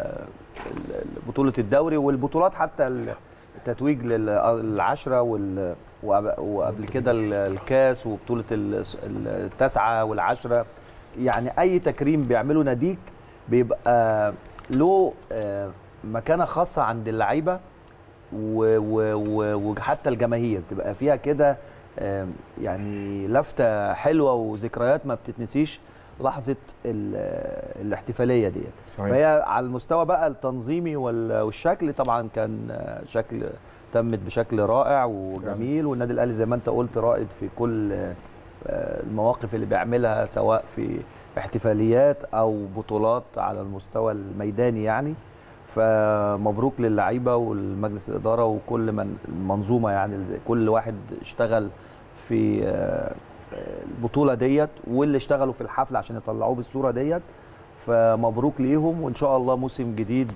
ال- ال- بطوله الدوري والبطولات حتى التتويج للعشره وال- وقب- وقبل كده ال- الكاس وبطوله ال- التاسعه والعشره يعني اي تكريم بيعمله ناديك بيبقى له آه، مكانه خاصه عند اللعيبه و- و- و- وحتى الجماهير تبقى فيها كده آم، يعني لفته حلوه وذكريات ما بتتنسيش لحظه ال- الاحتفاليه ديت صحيح فهي على المستوى بقى التنظيمي وال- والشكل طبعا كان آه، شكل تمت بشكل رائع وجميل والنادي الاهلي زي ما انت قلت رائد في كل آه، المواقف اللي بيعملها سواء في احتفاليات او بطولات على المستوى الميداني يعني فمبروك للعيبه والمجلس الاداره وكل من المنظومه يعني كل واحد اشتغل في آه، البطوله ديت واللي اشتغلوا في الحفله عشان يطلعوه بالصوره ديت فمبروك ليهم وان شاء الله موسم جديد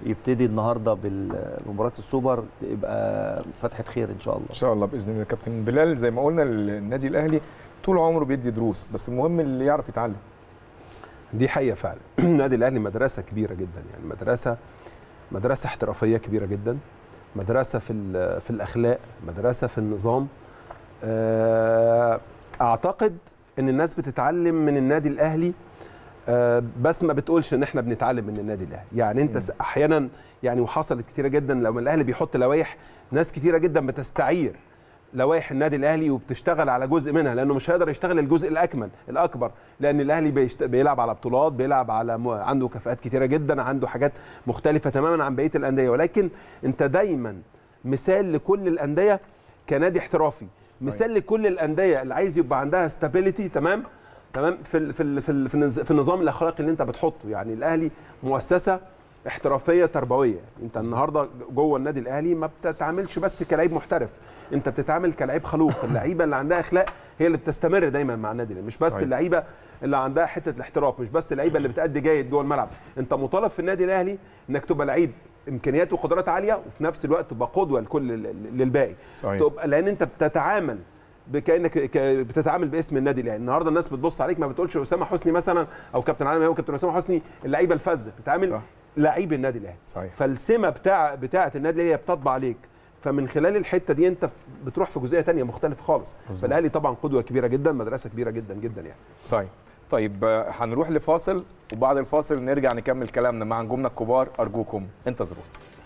يبتدي النهارده بمباراه السوبر يبقى فتحه خير ان شاء الله ان شاء الله باذن الله كابتن بلال زي ما قلنا النادي الاهلي طول عمره بيدي دروس بس المهم اللي يعرف يتعلم دي حقيقه فعلا النادي الاهلي مدرسه كبيره جدا يعني مدرسه مدرسه احترافيه كبيره جدا مدرسه في ال- في الاخلاق مدرسه في النظام آه، اعتقد ان الناس بتتعلم من النادي الاهلي آه، بس ما بتقولش ان احنا بنتعلم من النادي الاهلي يعني انت س- احيانا يعني وحصلت كتيره جدا لما الاهلي بيحط لوائح ناس كتيره جدا بتستعير لوائح النادي الاهلي وبتشتغل على جزء منها لانه مش هيقدر يشتغل الجزء الاكمل الاكبر لان الاهلي بيشت... بيلعب على بطولات بيلعب على م... عنده كفاءات كتيره جدا عنده حاجات مختلفه تماما عن بقيه الانديه ولكن انت دايما مثال لكل الانديه كنادي احترافي مثال لكل الانديه اللي عايز يبقى عندها ستابيليتي تمام تمام في ال... في ال... في, ال... في, النز... في النظام الاخلاقي اللي انت بتحطه يعني الاهلي مؤسسه احترافيه تربويه انت النهارده جوه النادي الاهلي ما بتتعاملش بس كلاعب محترف انت بتتعامل كلاعب خلوق اللعيبه اللي عندها اخلاق هي اللي بتستمر دايما مع النادي الاهلي مش بس صحيح. اللعيبه اللي عندها حته الاحتراف مش بس اللعيبه اللي بتأدي جيد جوه الملعب انت مطالب في النادي الاهلي انك تبقى لعيب امكانيات وقدرات عاليه وفي نفس الوقت تبقى قدوه لكل للباقي صحيح. تبقى لان انت بتتعامل كانك ك- بتتعامل باسم النادي الاهلي النهارده الناس بتبص عليك ما بتقولش اسامه حسني مثلا او كابتن علي او كابتن اسامه حسني اللعيبه الفذه بتتعامل صح. لعيب النادي الاهلي صحيح. فالسمه بتاع بتاعه النادي الاهلي بتطبع عليك فمن خلال الحته دي انت بتروح في جزئيه تانية مختلف خالص مظبوط. فالاهلي طبعا قدوه كبيره جدا مدرسه كبيره جدا جدا يعني صحيح طيب آه، هنروح لفاصل وبعد الفاصل نرجع نكمل كلامنا مع نجومنا الكبار ارجوكم انتظروا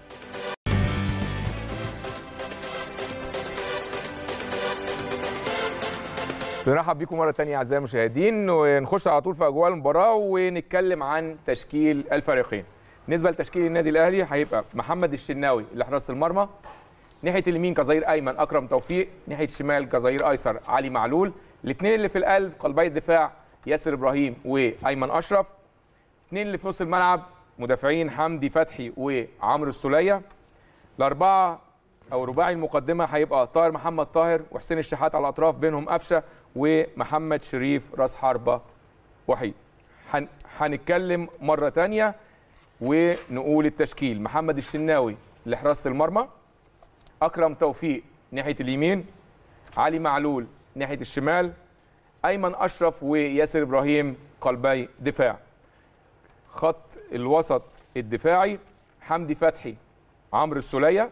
بنرحب بيكم مره تانية اعزائي المشاهدين ونخش على طول في اجواء المباراه ونتكلم عن تشكيل الفريقين بالنسبه لتشكيل النادي الاهلي هيبقى محمد الشناوي اللي حراس المرمى ناحيه اليمين كظهير ايمن اكرم توفيق ناحيه الشمال كظهير ايسر علي معلول الاثنين اللي في القلب قلبي الدفاع ياسر ابراهيم وايمن اشرف اثنين اللي في نص الملعب مدافعين حمدي فتحي وعمرو السوليه الاربعه او رباعي المقدمه هيبقى طاهر محمد طاهر وحسين الشحات على الاطراف بينهم قفشه ومحمد شريف راس حربه وحيد هن- هنتكلم مره تانية ونقول التشكيل محمد الشناوي لحراسه المرمى اكرم توفيق ناحيه اليمين علي معلول ناحيه الشمال ايمن اشرف وياسر ابراهيم قلبي دفاع خط الوسط الدفاعي حمدي فتحي عمرو السوليه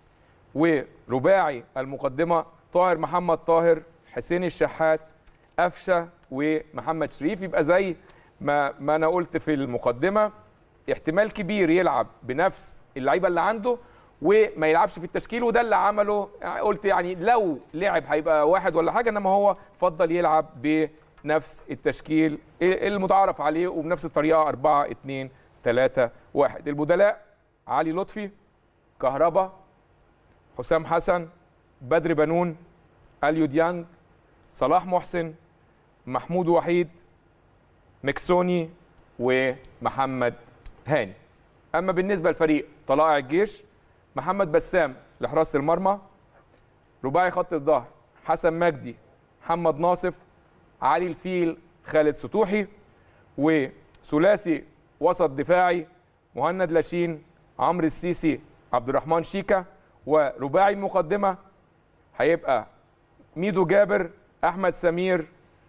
ورباعي المقدمه طاهر محمد طاهر حسين الشحات قفشه ومحمد شريف يبقى زي ما ما انا قلت في المقدمه احتمال كبير يلعب بنفس اللعيبه اللي عنده وما يلعبش في التشكيل وده اللي عمله قلت يعني لو لعب هيبقى واحد ولا حاجه انما هو فضل يلعب بنفس التشكيل المتعارف عليه وبنفس الطريقه 4 2 3 1 البدلاء علي لطفي كهربا حسام حسن بدر بنون اليو ديانج صلاح محسن محمود وحيد مكسوني ومحمد هاني اما بالنسبه لفريق طلائع الجيش محمد بسام لحراسه المرمى رباعي خط الظهر حسن مجدي محمد ناصف علي الفيل خالد سطوحي وثلاثي وسط دفاعي مهند لاشين عمرو السيسي عبد الرحمن شيكا ورباعي المقدمه هيبقى ميدو جابر احمد سمير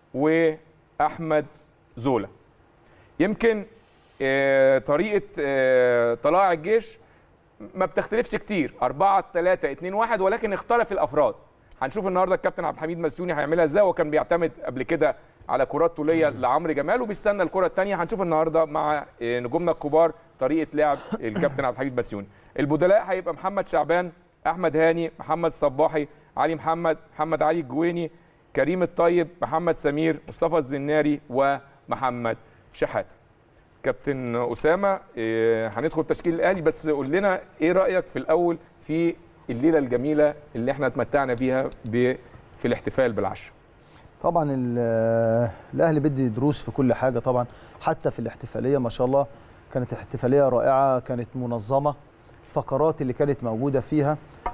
واحمد زولا يمكن آه، طريقه آه، طلائع الجيش ما بتختلفش كتير 4 3 2 1 ولكن اختلف الافراد هنشوف النهارده الكابتن عبد الحميد مسجوني هيعملها ازاي وكان بيعتمد قبل كده على كرات طوليه لعمرو جمال وبيستنى الكره الثانيه هنشوف النهارده مع آه، نجومنا الكبار طريقه لعب الكابتن عبد الحميد مسجوني البدلاء هيبقى محمد شعبان احمد هاني محمد صباحي علي محمد محمد علي الجويني كريم الطيب محمد سمير مصطفى الزناري ومحمد شحاته كابتن اسامه إيه، هندخل تشكيل الاهلي بس قول لنا ايه رايك في الاول في الليله الجميله اللي احنا اتمتعنا بيها ب- في الاحتفال بالعشاء طبعا ال- الاهلي بيدي دروس في كل حاجه طبعا حتى في الاحتفاليه ما شاء الله كانت احتفاليه رائعه كانت منظمه الفقرات اللي كانت موجوده فيها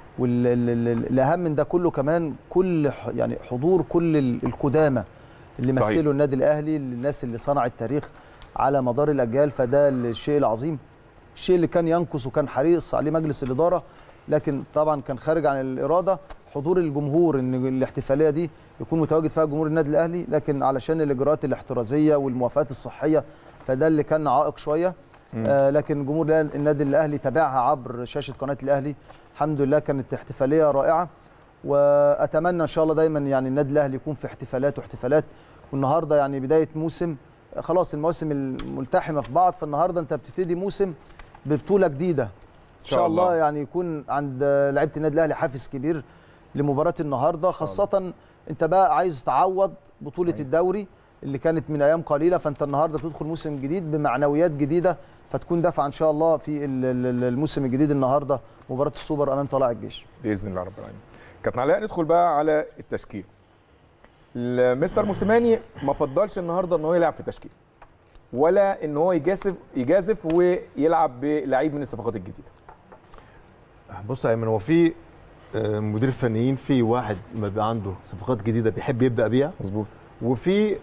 والاهم من ده كله كمان كل ح- يعني حضور كل ال- القدامى اللي صحيح. مثلوا النادي الاهلي الناس اللي صنع التاريخ على مدار الاجيال فده الشيء العظيم الشيء اللي كان ينقص وكان حريص عليه مجلس الاداره لكن طبعا كان خارج عن الاراده حضور الجمهور ان الاحتفاليه دي يكون متواجد فيها جمهور النادي الاهلي لكن علشان الاجراءات الاحترازيه والموافقات الصحيه فده اللي كان عائق شويه آه لكن جمهور النادي الاهلي تابعها عبر شاشه قناه الاهلي الحمد لله كانت احتفاليه رائعه واتمنى ان شاء الله دايما يعني النادي الاهلي يكون في احتفالات واحتفالات والنهارده يعني بدايه موسم خلاص المواسم الملتحمه في بعض فالنهارده انت بتبتدي موسم ببطوله جديده ان شاء الله يعني يكون عند لعيبه النادي الاهلي حافز كبير لمباراه النهارده خاصه انت بقى عايز تعوض بطوله الدوري اللي كانت من ايام قليله فانت النهارده بتدخل موسم جديد بمعنويات جديده فتكون دافعه ان شاء الله في الموسم الجديد النهارده مباراه السوبر امام طلائع الجيش باذن الله رب العالمين كابتن علاء ندخل بقى على التشكيل مستر موسيماني ما فضلش النهارده ان هو يلعب في تشكيل ولا ان هو يجازف يجازف ويلعب بلعيب من الصفقات الجديده بص يا ايمن هو في مدير فنيين في واحد ما بيبقى عنده صفقات جديده بيحب يبدا بيها مظبوط وفي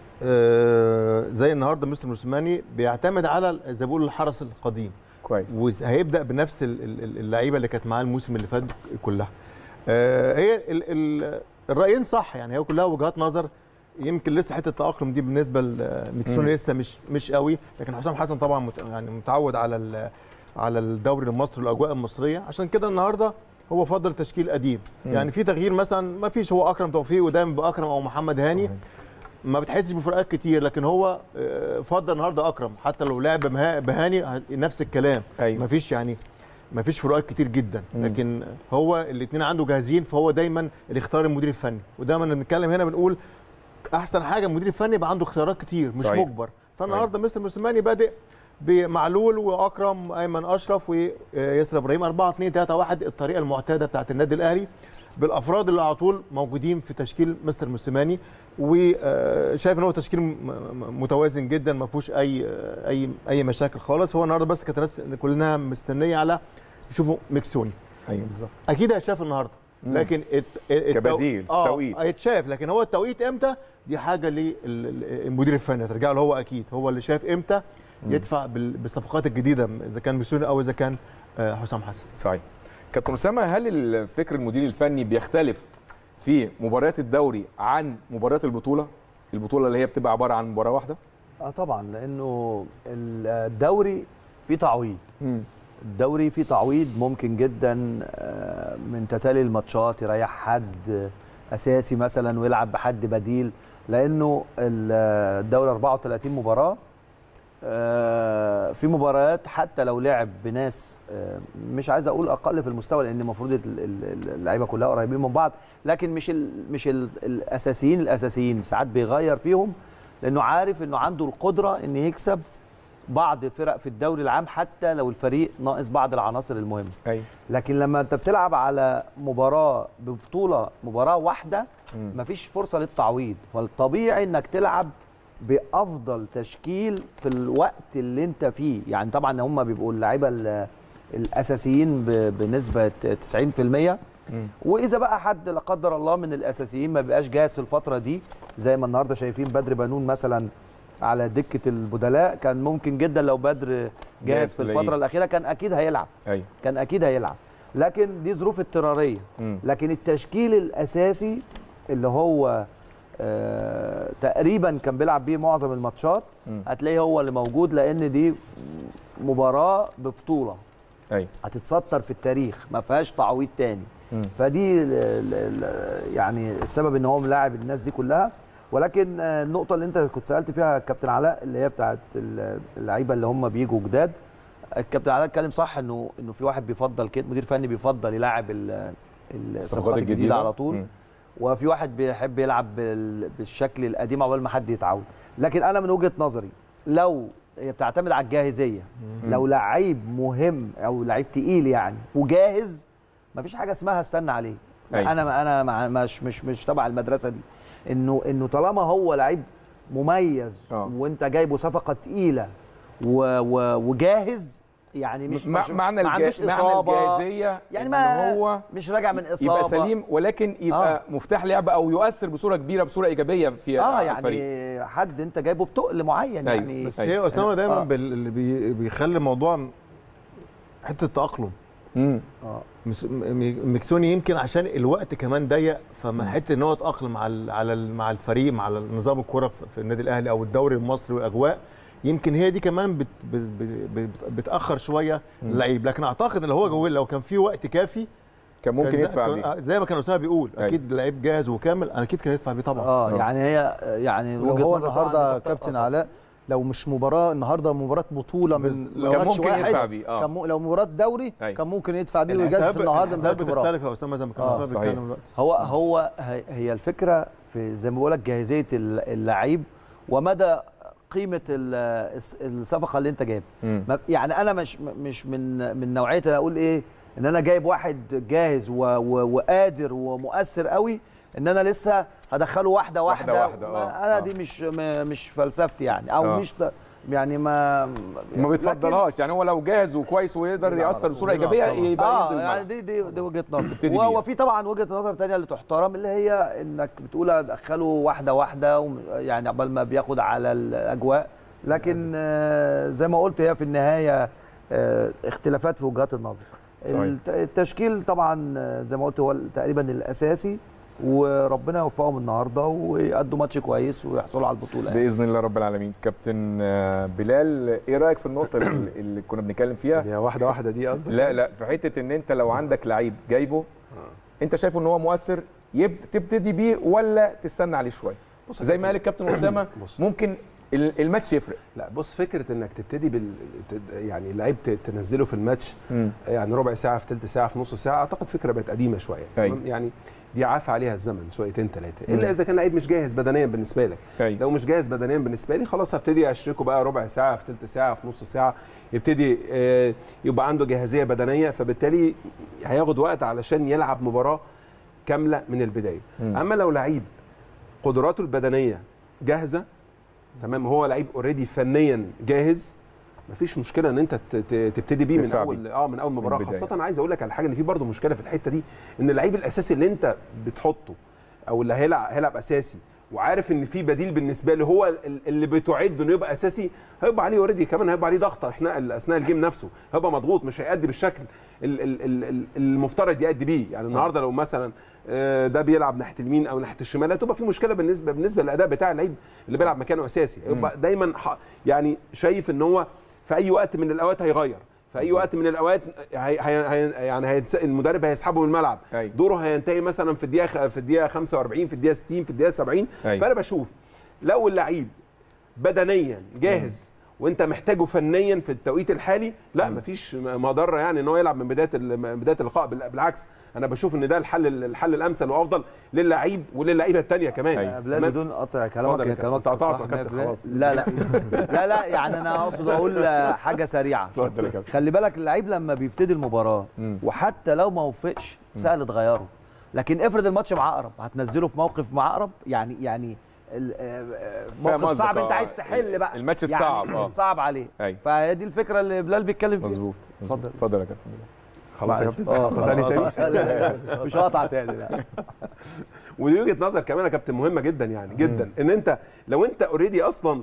زي النهارده مستر موسيماني بيعتمد على زي ما بيقول الحرس القديم كويس وهيبدا بنفس اللعيبه اللي كانت معاه الموسم اللي فات كلها هي الرايين صح يعني هي كلها وجهات نظر يمكن لسه حته التاقلم دي بالنسبه لميكسون لسه مش مش قوي لكن حسام حسن طبعا مت يعني متعود على على الدوري المصري والاجواء المصريه عشان كده النهارده هو فضل تشكيل قديم مم. يعني في تغيير مثلا ما فيش هو اكرم توفيق ودايما باكرم او محمد هاني مم. ما بتحسش بفروقات كتير لكن هو فضل النهارده اكرم حتى لو لعب بهاني نفس الكلام أيوة. ما فيش يعني ما فيش فروقات كتير جدا لكن هو الاثنين عنده جاهزين فهو دايما اللي يختار المدير الفني ودايما بنتكلم هنا بنقول احسن حاجه المدير الفني يبقى عنده اختيارات كتير مش صحيح. مجبر فالنهارده مستر موسيماني بادئ بمعلول واكرم ايمن اشرف وياسر ابراهيم 4 2 3 1 الطريقه المعتاده بتاعت النادي الاهلي بالافراد اللي على طول موجودين في تشكيل مستر موسيماني وشايف ان هو تشكيل متوازن جدا ما فيهوش اي اي اي مشاكل خالص هو النهارده بس كانت كلنا مستنيه على يشوفوا ميكسوني ايوه بالظبط اكيد هيتشاف النهارده لكن الت... كبديل اه توقيت هيتشاف لكن هو التوقيت امتى دي حاجه للمدير الفني ترجع له هو اكيد هو اللي شاف امتى يدفع بالصفقات الجديده اذا كان ميسوني او اذا كان حسام حسن صحيح كابتن اسامه هل الفكر المدير الفني بيختلف في مباريات الدوري عن مباريات البطوله البطوله اللي هي بتبقى عباره عن مباراه واحده اه طبعا لانه الدوري فيه تعويض الدوري فيه تعويض ممكن جدا من تتالي الماتشات يريح حد اساسي مثلا ويلعب بحد بديل لانه الدوري 34 مباراه في مباريات حتى لو لعب بناس مش عايز اقول اقل في المستوى لان المفروض اللعيبه كلها قريبين من بعض لكن مش ال مش ال الاساسيين الاساسيين ساعات بيغير فيهم لانه عارف انه عنده القدره ان يكسب بعض فرق في الدوري العام حتى لو الفريق ناقص بعض العناصر المهمه أيوة. لكن لما انت بتلعب على مباراه ببطوله مباراه واحده مفيش فرصه للتعويض فالطبيعي انك تلعب بافضل تشكيل في الوقت اللي انت فيه يعني طبعا هم بيبقوا اللعيبه الاساسيين بنسبه 90% واذا بقى حد لا قدر الله من الاساسيين ما بيبقاش جاهز في الفتره دي زي ما النهارده شايفين بدر بنون مثلا على دكه البدلاء كان ممكن جدا لو بدر جاهز في الفتره الاخيره كان اكيد هيلعب أيوة. كان اكيد هيلعب لكن دي ظروف اضطراريه لكن التشكيل الاساسي اللي هو آه تقريبا كان بيلعب بيه معظم الماتشات هتلاقيه هو اللي موجود لان دي مباراه ببطوله ايوه هتتسطر في التاريخ ما فيهاش تعويض تاني م. فدي ال ال يعني السبب ان هو ملاعب الناس دي كلها ولكن النقطه اللي انت كنت سالت فيها كابتن علاء اللي هي بتاعت اللعيبه اللي هم بيجوا جداد الكابتن علاء اتكلم صح انه انه في واحد بيفضل كده مدير فني بيفضل يلاعب الصفقات الجديده على طول م. وفي واحد بيحب يلعب بالشكل القديم عقبال ما حد يتعود لكن انا من وجهه نظري لو هي بتعتمد على الجاهزيه لو لعيب مهم او لعيب تقيل يعني وجاهز مفيش حاجه اسمها استنى عليه أيوة. انا انا مش مش مش تبع المدرسه دي انه انه طالما هو لعيب مميز أوه. وانت جايبه صفقه تقيله و و وجاهز يعني مش مع معنى ما عندوش معنى اصابه الجاهزيه يعني إن ما هو مش راجع من اصابه يبقى سليم ولكن يبقى آه. مفتاح لعب او يؤثر بصوره كبيره بصوره ايجابيه في اه يعني الفريق. حد انت جايبه بتقل معين أيوة. يعني بس هي اسامه دايما آه. اللي بيخلي الموضوع حته التاقلم امم مس- م- م- ميكسوني يمكن عشان الوقت كمان ضيق فما حته ان هو يتاقلم على ال- على ال- مع الفريق مع نظام الكره في في النادي الاهلي او الدوري المصري والاجواء يمكن هي دي كمان بت بت بت بتاخر شويه اللعيب لكن اعتقد ان لو هو جوه لو كان في وقت كافي كان ممكن كان زي- يدفع كان- بيه آه، زي ما كان اسامه بيقول أيوة. اكيد اللعيب جاهز وكامل انا اكيد كان يدفع بيه طبعا اه آه. يعني هي يعني لو وجهة هو نظر طبعاً النهارده أنت- كابتن آه، علاء لو مش مباراه النهارده مباراه بطوله بس من لو- كان ماتش ممكن واحد يدفع بيه اه كان م... لو مباراه دوري أيوة. كان ممكن يدفع بيه ويجازف الحساب- النهارده من الحساب بدايه المباراه بتختلف يا اسامه زي ما كان آه، اسامه صحيح. بيتكلم دلوقتي هو هو هي- هي الفكره في زي ما بقول لك جاهزيه ال- اللعيب ومدى قيمه ال- الس- الصفقه اللي انت جايبها مم. ما- يعني انا مش مش من من نوعيه اللي اقول ايه ان انا جايب واحد جاهز و و وقادر ومؤثر قوي ان انا لسه هدخله واحده واحدة واحده, واحدة، ما- آه، انا آه. دي مش م- مش فلسفتي يعني او آه. مش ت- يعني ما ما بتفضلهاش يعني هو لو جاهز وكويس ويقدر ياثر بصوره ايجابيه يبقى اه ينزل يعني الملعب. دي دي, دي وجهه نظر تبتدي وهو بيها. في طبعا وجهه نظر تانية اللي تحترم اللي هي انك بتقول ادخله واحده واحده وم- يعني عقبال ما بياخد على الاجواء لكن آه زي ما قلت هي في النهايه آه اختلافات في وجهات النظر صحيح. الت- التشكيل طبعا آه، زي ما قلت هو تقريبا الاساسي وربنا يوفقهم النهارده ويأدوا ماتش كويس ويحصلوا على البطوله يعني. باذن الله رب العالمين كابتن آه، بلال ايه رايك في النقطه اللي اللي كنا بنتكلم فيها هي واحده واحده دي قصدك لا لا في حته ان انت لو عندك لعيب جايبه انت شايفه ان هو مؤثر يب تبتدي بيه ولا تستنى عليه شويه بص يا زي ما كابتن، قال الكابتن اسامه بص. ممكن ال- الماتش يفرق لا بص فكره انك تبتدي بال ت- يعني اللعيب ت- تنزله في الماتش مم. يعني ربع ساعه في ثلث ساعه في نص ساعه اعتقد فكره بقت قديمه شويه أيوة. تمام؟ يعني دي عافى عليها الزمن شويتين ثلاثه مم. الا اذا كان لعيب مش جاهز بدنيا بالنسبه لك أيوة. لو مش جاهز بدنيا بالنسبه لي خلاص هبتدي اشركه بقى ربع ساعه في ثلث ساعه في نص ساعه يبتدي آه، يبقى عنده جاهزيه بدنيه فبالتالي هياخد وقت علشان يلعب مباراه كامله من البدايه مم. اما لو لعيب قدراته البدنيه جاهزه تمام هو لعيب اوريدي فنيا جاهز مفيش مشكله ان انت ت- ت- تبتدي بيه من تدفع اول اه من اول مباراه البداية. خاصه عايز اقول لك على حاجه ان في برضه مشكله في الحته دي ان اللعيب الاساسي اللي انت بتحطه او اللي هيلعب هيلعب اساسي وعارف ان في بديل بالنسبه له هو ال- اللي بتعده انه يبقى اساسي هيبقى عليه اوريدي كمان هيبقى عليه ضغط اثناء ال- اثناء الجيم نفسه هيبقى مضغوط مش هيأدي بالشكل ال- ال- ال- ال- المفترض يأدي بيه يعني النهارده لو مثلا آه، ده بيلعب ناحيه اليمين او ناحيه الشمال هتبقى في مشكله بالنسبه بالنسبه للاداء بتاع اللعيب اللي بيلعب مكانه اساسي يبقى دايما ح- يعني شايف ان هو في اي وقت من الاوقات هيغير في اي وقت من الاوقات هي هي هي يعني هيتس... المدرب هيسحبه من الملعب أيوة. دوره هينتهي مثلا في الدقيقه خ- في الدقيقه 45 في الدقيقه 60 في الدقيقه 70 أيوة. فانا بشوف لو اللعيب بدنيا جاهز وانت محتاجه فنيا في التوقيت الحالي لا مفيش م- مضره يعني ان هو يلعب من بدايه ال- من بدايه اللقاء بال- بالعكس انا بشوف ان ده الحل الحل الامثل وافضل للعيب وللعيبه الثانيه كمان أيوة. يا بلال تمام؟ بدون قطع اتفضل كلامك يا كابتن. كلامك أنت قطعته صح يا كابتن 100%. خلاص. لا لا لا لا يعني انا اقصد اقول حاجه سريعه اتفضل يا كابتن خلي بالك اللعيب لما بيبتدي المباراه مم. وحتى لو ما وفقش سهل تغيره لكن افرض الماتش مع عقرب هتنزله في موقف مع عقرب يعني يعني ال- آه، آه، فاهم موقف قصدك، صعب انت آه. عايز تحل بقى الماتش يعني الصعب، آه. صعب عليه أيوة. فهي دي الفكره اللي بلال بيتكلم فيها مظبوط مظبوط. اتفضل. اتفضل يا كابتن بلال. خلاص يا معلش. كابتن اه تاني تاني لا، لا، لا، مش هقطع تاني لا ودي وجهه نظر كمان يا كابتن مهمه جدا يعني جدا ان انت لو انت اوريدي اصلا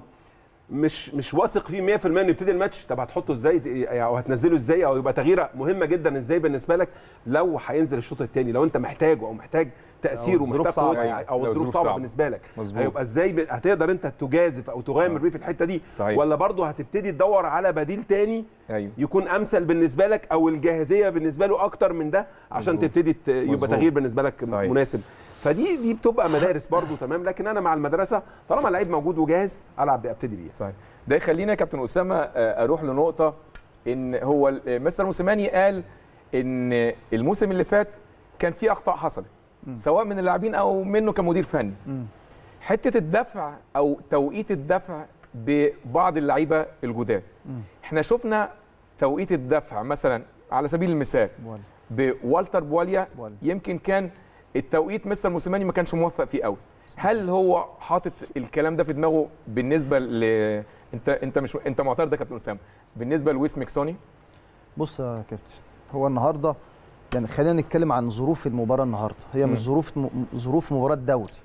مش مش واثق فيه 100% انه يبتدي الماتش طب هتحطه ازاي او هتنزله ازاي او يبقى تغييره مهمه جدا ازاي بالنسبه لك لو هينزل الشوط الثاني لو انت محتاجه او محتاج تاثيره أو الظروف ومحتاج صعبة قوته يعني. او لو الظروف الظروف صعبه صعبة. بالنسبه لك مظبوط. هيبقى ازاي ب... هتقدر انت تجازف او تغامر بيه في الحته دي صحيح. ولا برضه هتبتدي تدور على بديل تاني ايوه يكون امثل بالنسبه لك او الجاهزيه بالنسبه له اكتر من ده عشان مظبوط. تبتدي ت- يبقى مظبوط. تغيير بالنسبه لك صحيح. مناسب فدي دي بتبقى مدارس برضو تمام لكن انا مع المدرسه طالما اللعيب موجود وجاهز العب ابتدي بيه صحيح ده يخلينا يا كابتن اسامه آه، اروح لنقطه ان هو ال- آه، مستر موسيماني قال ان الموسم اللي فات كان في اخطاء حصلت سواء من اللاعبين او منه كمدير فني حته الدفع او توقيت الدفع ببعض اللعيبه الجداد احنا شفنا توقيت الدفع مثلا على سبيل المثال بوالتر بواليا بواليا. يمكن كان التوقيت مستر موسيماني ما كانش موفق فيه قوي هل هو حاطط الكلام ده في دماغه بالنسبه ل انت انت مش انت معترض يا كابتن اسامه بالنسبه لويس ميكسوني بص يا كابتن هو النهارده يعني خلينا نتكلم عن ظروف المباراه النهارده هي مش مم. ظروف م... ظروف مباراه دوري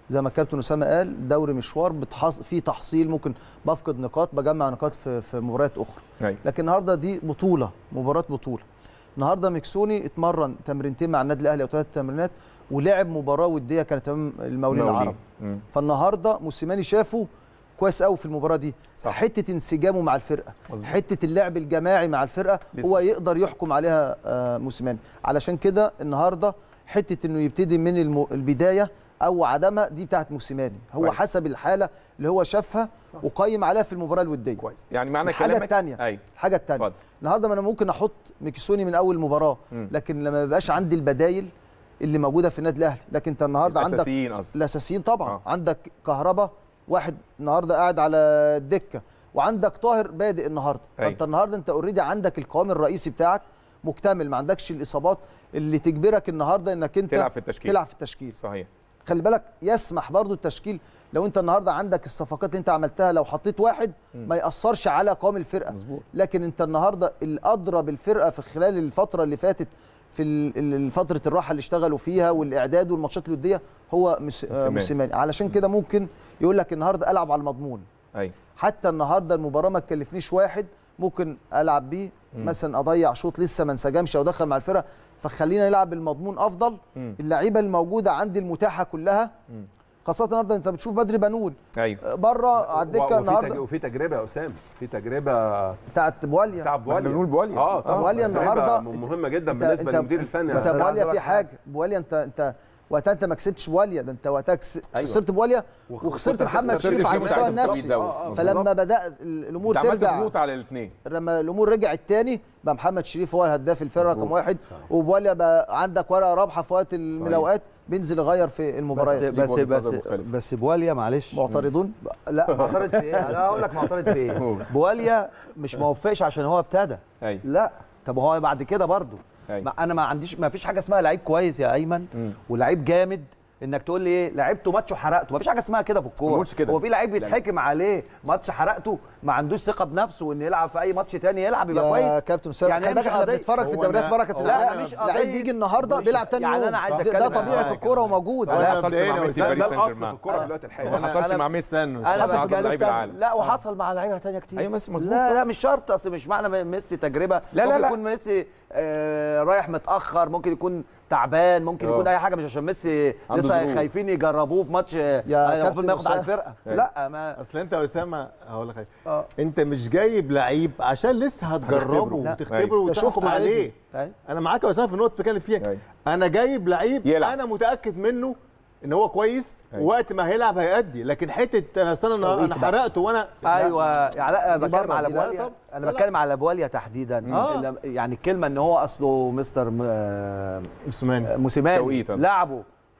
زي ما الكابتن اسامه قال دوري مشوار بتحص... فيه تحصيل ممكن بفقد نقاط بجمع نقاط في في مباريات اخرى أيوة. لكن النهارده دي بطوله مباراه بطوله النهارده ميكسوني اتمرن تمرينتين مع النادي الاهلي او ثلاث تمرينات ولعب مباراه وديه كانت امام المقاولين العرب مم. فالنهارده موسيماني شافه كويس قوي في المباراه دي صح. حته انسجامه مع الفرقه مظبوط. حته اللعب الجماعي مع الفرقه لسه. هو يقدر يحكم عليها آه، موسيماني علشان كده النهارده حته انه يبتدي من الم- البدايه او عدمها دي بتاعت موسيماني هو كويس. حسب الحاله اللي هو شافها وقيم عليها في المباراه الوديه كويس يعني معنى الحاجة كلامك التانية. ايوه الحاجه الثانيه اتفضل. النهارده ما انا ممكن احط ميكيسوني من اول مباراه مم. لكن لما يبقاش عندي البدايل اللي موجوده في النادي الاهلي لكن انت النهارده عندك الاساسيين قصدي الاساسيين طبعا آه. آه. عندك كهربا واحد النهارده قاعد على الدكه وعندك طاهر بادئ النهارده أيوة. فانت النهارده انت اوريدي عندك القوام الرئيسي بتاعك مكتمل ما عندكش الاصابات اللي تجبرك النهارده انك انت تلعب في التشكيل. تلعب في التشكيل صحيح خلي بالك يسمح برضو التشكيل لو انت النهارده عندك الصفقات اللي انت عملتها لو حطيت واحد ما ياثرش على قوام الفرقه مظبوط. لكن انت النهارده الادرى بالفرقه في خلال الفتره اللي فاتت في ال- ال- فتره الراحه اللي اشتغلوا فيها والاعداد والماتشات الوديه هو مس- آه، موسيماني. موسيماني علشان كده ممكن يقول لك النهارده العب على المضمون ايوه حتى النهارده المباراه ما تكلفنيش واحد ممكن العب بيه مثلا اضيع شوط لسه ما انسجمش او دخل مع الفرقه فخلينا نلعب بالمضمون افضل مم. اللعيبه الموجوده عندي المتاحه كلها خاصه النهارده انت بتشوف بدري بنون ايوه بره على الدكه وفي تج- النهارده وفي تجربه يا اسامه في تجربه بتاعت بواليا بتاع احنا بواليا بنقول بواليا. اه آه، طبعا بواليا تجربة النهارده مهمه جدا انت- بالنسبه انت- للمدير الفني انت بس أنا عايز بواليا أقول في لك حاجه بواليا انت انت وقتها انت ما كسبتش بواليا ده انت وقتها كس- أيوة. خسرت بواليا وخسرت- وخسرت محمد خسرت شريف على شريف المستوى ساعتها في النفسي التوقيت دوت. فلما بدات الامور انت عملت ترجع ضغوط على الاثنين لما الامور رجعت تاني بقى محمد شريف هو الهداف الفرقه رقم واحد وبواليا بقى عندك ورقه رابحه في وقت من صحيح. الاوقات بينزل يغير في بس المباريات بس وجهة بس نظر مختلفة. بس بواليا معلش معترضون لا معترض في ايه؟ انا هقول لك معترض في ايه؟ قول. بواليا مش موفقش عشان هو ابتدى ايوه لا طب هو بعد كده برضه أيوة. ما انا ما عنديش ما فيش حاجه اسمها لعيب كويس يا ايمن مم. ولعيب جامد انك تقول لي ايه لعبته ماتش وحرقته ما فيش حاجه اسمها كده في ما الكوره بقولش كده. هو في لعيب بيتحكم عليه ماتش حرقته ما عندوش ثقه بنفسه ان يلعب في اي ماتش تاني يلعب يبقى يا كويس كابتن اسامه يعني خلي هي بالك مش احنا قضية. بنتفرج في هو الدوريات أنا- بركه هو الله لا، مش لعيب قضية. بيجي النهارده مش- بيلعب تاني يعني يوم أنا عايز ده- أتكلم ده معاك. طبيعي في الكوره وموجود ده لا، ما حصلش مبدئياً مع يا ميسي أستاذ، باريس ده سان الأصل جيرمان في الكوره في الوقت الحالي ما حصلش أنا- مع ميسي استنوا أنا بس بس حصل بتكلم لعيب تاني. العالم لا وحصل مع لعيبه تانية كتير أيوة، ميسي مظبوط، لا صح. لا مش شرط اصل مش معنى ميسي تجربه لا، ممكن لا. يكون ميسي آه رايح متاخر ممكن يكون تعبان ممكن آه. يكون اي حاجه مش عشان ميسي عنده لسه ظروف. خايفين يجربوه في ماتش يا يا كابتن ما ياخد على أسامة. الفرقه أيوة. لا ما اصل انت يا اسامه هقول لك حاجه آه. انت مش جايب لعيب عشان لسه هتجربه لا. وتختبره أيوة. ده شفت وتحكم عليه عليه أيوة. انا معاك يا اسامه في النقطه اللي بتتكلم فيها أيوة. انا جايب لعيب يلعب. انا متاكد منه ان هو كويس أيوة. وقت ما هيلعب هيأدي لكن حته انا استنى انا توقيت أنا بقى. حرقته وانا ايوه يعني لا انا دي بتكلم بره على دي، لا بواليا طب. انا لا، بتكلم على بواليا تحديدا آه. اللي- يعني الكلمه ان هو اصله مستر م- آه، عثماني موسيماني توقيت قصدي. لعبه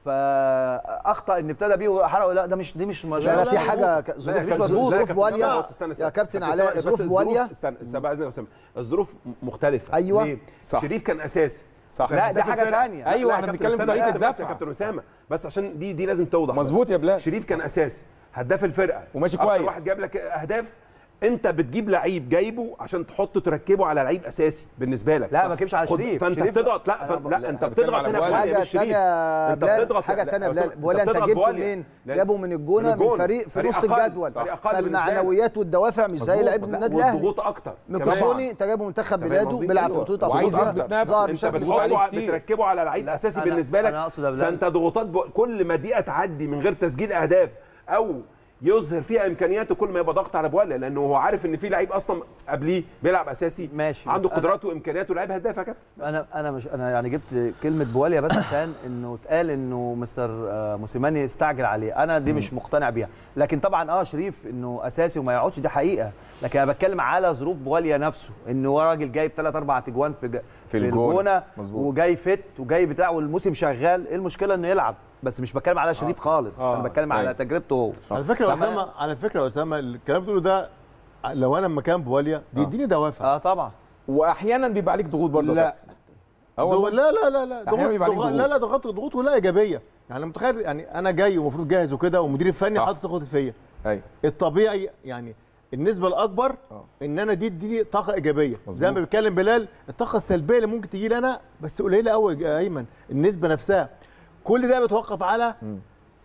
فاخطا ان ابتدى بيه وحرقه لا ده مش دي مش مش لا لا في مظبوط. حاجه ك- لا، ظروف مفيش مظبوط. لا، ظروف كابتن بواليا أسامة، استنى، استنى. يا كابتن كابتن علاء أسامة، بس ظروف الظروف- بواليا استنى استنى بقى يا اسامه الظروف مختلفه أيوة. ليه؟ صح. شريف كان اساسي صح لا، دي هداف حاجة الفرقة. تانية. لا، أيوة، لا، احنا كابتن بنتكلم في أسامة، طريقة لا، بس الدفع. يا كابتن اسامه بس عشان دي دي لازم توضح بس. مظبوط يا بلال شريف كان اساسي هداف الفرقه وماشي أكتر كويس. واحد جاب لك اهداف انت بتجيب لعيب جايبه عشان تحطه تركبه على لعيب اساسي بالنسبه لك لا ما تجيبش على خد- شريف فانت شريف- بتضغط لا, أنا ف... ب- لا لا، انت أنا بتكلم بتضغط على هنا بواليا. بواليا حاجه مش شريف تانية انت بلال بتضغط حاجه لا، تانية لا، بلال بس بواليا أنت انت بتضغط جبته بواليا. منين؟ لأن- جابه من الجونه من الجون. من فريق في فريق نص أقل. الجدول فريق أقل بالنسبة لك. فالمعنويات والدوافع مش زي مظبوط، لعيبه مظبوط. النادي الاهلي والضغوط اكتر ميكوسوني انت جايبه منتخب فاهم بلاده قصدي؟ بيلعب في أيوة. بطوله وعايز افريقيا يثبت نفسه. ظهر انت بشكل بتضغط عليه بتحطه كتير. بتركبه على لعيب لا، اساسي أنا- بالنسبه لك أنا أقصد يا بلال. فانت ضغوطات ب... كل ما دقيقه تعدي من غير تسجيل اهداف او يظهر فيها امكانياته كل ما يبقى ضغط على بواليا لانه هو عارف ان في لعيب اصلا قبليه بيلعب اساسي ماشي، عنده بس أنا- قدراته وامكانياته لعيب هداف يا كابتن انا انا مش انا يعني جبت كلمه بواليا بس عشان انه اتقال انه مستر آه، موسيماني استعجل عليه انا دي مش مقتنع بيها لكن طبعا اه شريف انه اساسي وما يقعدش دي حقيقه لكن انا بتكلم على ظروف بواليا نفسه انه هو راجل جايب ثلاث اربع تجوان في ج- في الجون. الجونه مظبوط. وجاي فت وجاي بتاع والموسم شغال ايه المشكله انه يلعب بس مش بتكلم على شريف خالص آه. انا بتكلم على أيوة. تجربته هو على فكره يا طبعاً. اسامه على فكره يا اسامه الكلام اللي بتقوله ده لو انا مكان بواليا بيديني دوافع اه طبعا واحيانا بيبقى عليك ضغوط برضه يا لا. كابتن. اه والله. لا لا لا لا أحياناً بيبقى عليك ضغوط ضغوط. لا لا ضغوط ضغوط ولا ايجابيه يعني أنا متخيل يعني انا جاي ومفروض جاهز وكده والمدير الفني صح. حاطط ضغوط فيا ايوه الطبيعي يعني النسبه الاكبر آه. ان انا دي تديني طاقه ايجابيه زي مظبوط. ما بيتكلم بلال الطاقه السلبيه اللي ممكن تجي لي انا بس قليله قوي يا ايمن النسبه نفسها كل ده بيتوقف على مم.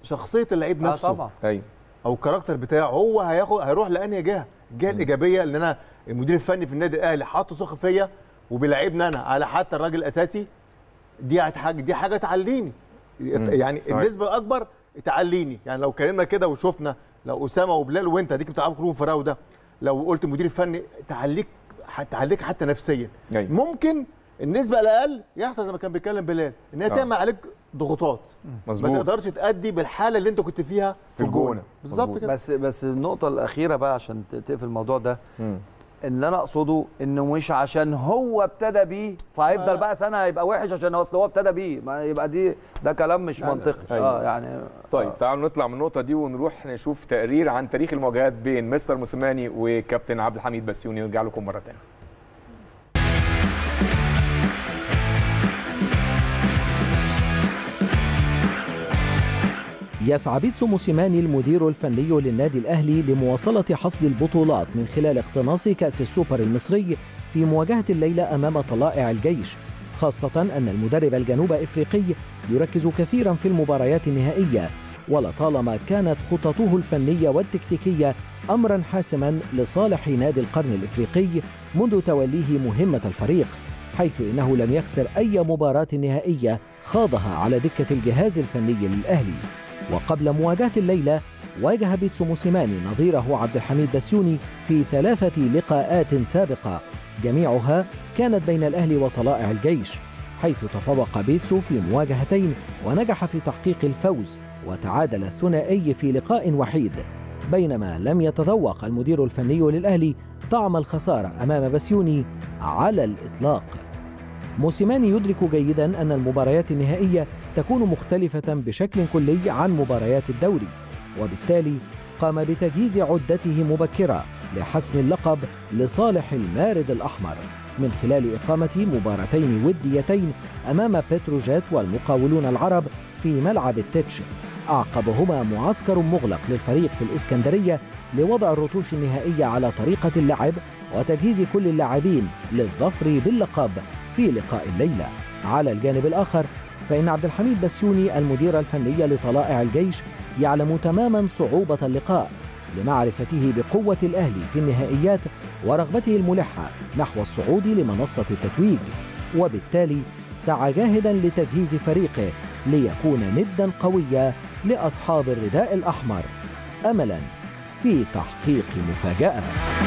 شخصيه اللعيب اه نفسه طبعا ايوه او الكاركتر بتاعه هو هياخد هيروح لانهي جهه الجهه الايجابيه اللي انا المدير الفني في النادي الاهلي حاطه ثقه فيا وبيلعبني انا على حتى الراجل الاساسي دي حاجه دي حاجه تعليني يعني صحيح. النسبه الاكبر تعليني يعني لو اتكلمنا كده وشفنا لو اسامه وبلال وانت ديك بتلعبوا كلهم في راو ده لو قلت المدير الفني تعليك تعليك حتى نفسيا أيوة. ممكن النسبه الاقل يحصل زي ما كان بيتكلم بلال ان هي آه. تعمل عليك ضغوطات ما مظبوط تقدرش تأدي بالحاله اللي انت كنت فيها في الجونة. بالظبط مظبوط. كده بس بس النقطه الاخيره بقى عشان ت- تقفل الموضوع ده مم. اللي انا اقصده انه مش عشان هو ابتدى بيه فهيفضل آه. بقى سنه هيبقى وحش عشان اصل هو ابتدى بيه ما يبقى دي ده كلام مش منطقي أيوة. اه يعني طيب آه. تعالوا نطلع من النقطة دي ونروح نشوف تقرير عن تاريخ المواجهات بين مستر موسيماني وكابتن عبد الحميد بسيوني نرجع لكم مرة تانية يسعى بيتسو موسيماني المدير الفني للنادي الأهلي لمواصلة حصد البطولات من خلال اقتناص كأس السوبر المصري في مواجهة الليلة أمام طلائع الجيش خاصة أن المدرب الجنوب إفريقي يركز كثيرا في المباريات النهائية ولطالما كانت خططه الفنية والتكتيكية أمرا حاسما لصالح نادي القرن الإفريقي منذ توليه مهمة الفريق حيث إنه لم يخسر أي مباراة نهائية خاضها على دكة الجهاز الفني للأهلي وقبل مواجهة الليلة واجه بيتسو موسيماني نظيره عبد الحميد بسيوني في ثلاثة لقاءات سابقة جميعها كانت بين الأهلي وطلائع الجيش حيث تفوق بيتسو في مواجهتين ونجح في تحقيق الفوز وتعادل الثنائي في لقاء وحيد بينما لم يتذوق المدير الفني للأهلي طعم الخسارة أمام بسيوني على الإطلاق موسيماني يدرك جيدا أن المباريات النهائية تكون مختلفة بشكل كلي عن مباريات الدوري وبالتالي قام بتجهيز عدته مبكرة لحسم اللقب لصالح المارد الأحمر من خلال إقامة مباراتين وديتين أمام بتروجيت والمقاولون العرب في ملعب التتش أعقبهما معسكر مغلق للفريق في الإسكندرية لوضع الرتوش النهائية على طريقة اللعب وتجهيز كل اللاعبين للظفر باللقب في لقاء الليلة على الجانب الآخر فإن عبد الحميد بسيوني المدير الفني لطلائع الجيش يعلم تماما صعوبة اللقاء لمعرفته بقوة الأهلي في النهائيات ورغبته الملحة نحو الصعود لمنصة التتويج وبالتالي سعى جاهدا لتجهيز فريقه ليكون ندا قويا لأصحاب الرداء الأحمر أملا في تحقيق مفاجأة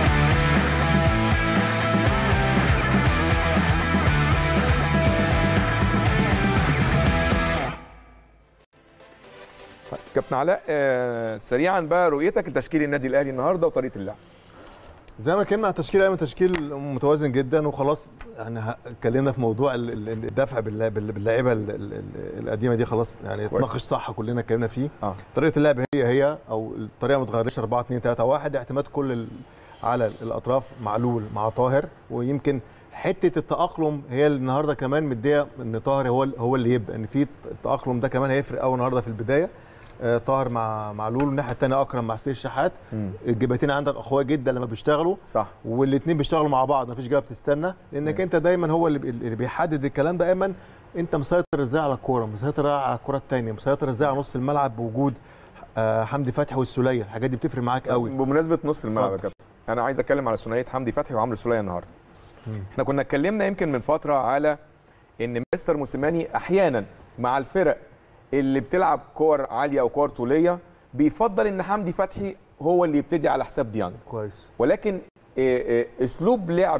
طيب، كابتن علاء آه، سريعا بقى رؤيتك لتشكيل النادي الأهلي النهارده وطريقة اللعب زي ما اتكلمنا عن التشكيل ايمن تشكيل متوازن جدا وخلاص يعني ه- اتكلمنا في موضوع ال- ال- الدفع باللا- بال- باللاعيبه ال- ال- ال- القديمه دي خلاص يعني كويس. اتناقش صح كلنا اتكلمنا فيه اه طريقه اللعب هي هي او الطريقه ما اتغيرتش 4 2 3 1 اعتماد كل ال- على الاطراف معلول مع طاهر ويمكن حته التاقلم هي اللي النهارده كمان مديه ان طاهر هو ال- هو اللي يبدا ان في التاقلم ده كمان هيفرق قوي النهارده في البدايه آه، طاهر مع معلول والناحيه الثانيه اكرم مع سيد الشحات مم. الجبهتين عندك اقوياء جدا لما بيشتغلوا صح والاثنين بيشتغلوا مع بعض مفيش جبهه بتستنى لانك مم. انت دايما هو اللي بي- اللي بيحدد الكلام ده ايمن انت مسيطر ازاي على الكوره مسيطر على الكوره الثانيه مسيطر ازاي على نص الملعب بوجود آه، حمدي فتحي والسوليه الحاجات دي بتفرق معاك قوي بمناسبه نص الملعب يا اتفضل. كابتن انا عايز اتكلم على ثنائيه حمدي فتحي وعمرو سوليه النهارده مم. احنا كنا اتكلمنا يمكن من فتره على ان مستر موسيماني احيانا مع الفرق اللي بتلعب كور عاليه او كور طوليه بيفضل ان حمدي فتحي هو اللي يبتدي على حساب ديانج كويس ولكن آه، آه، اسلوب لعب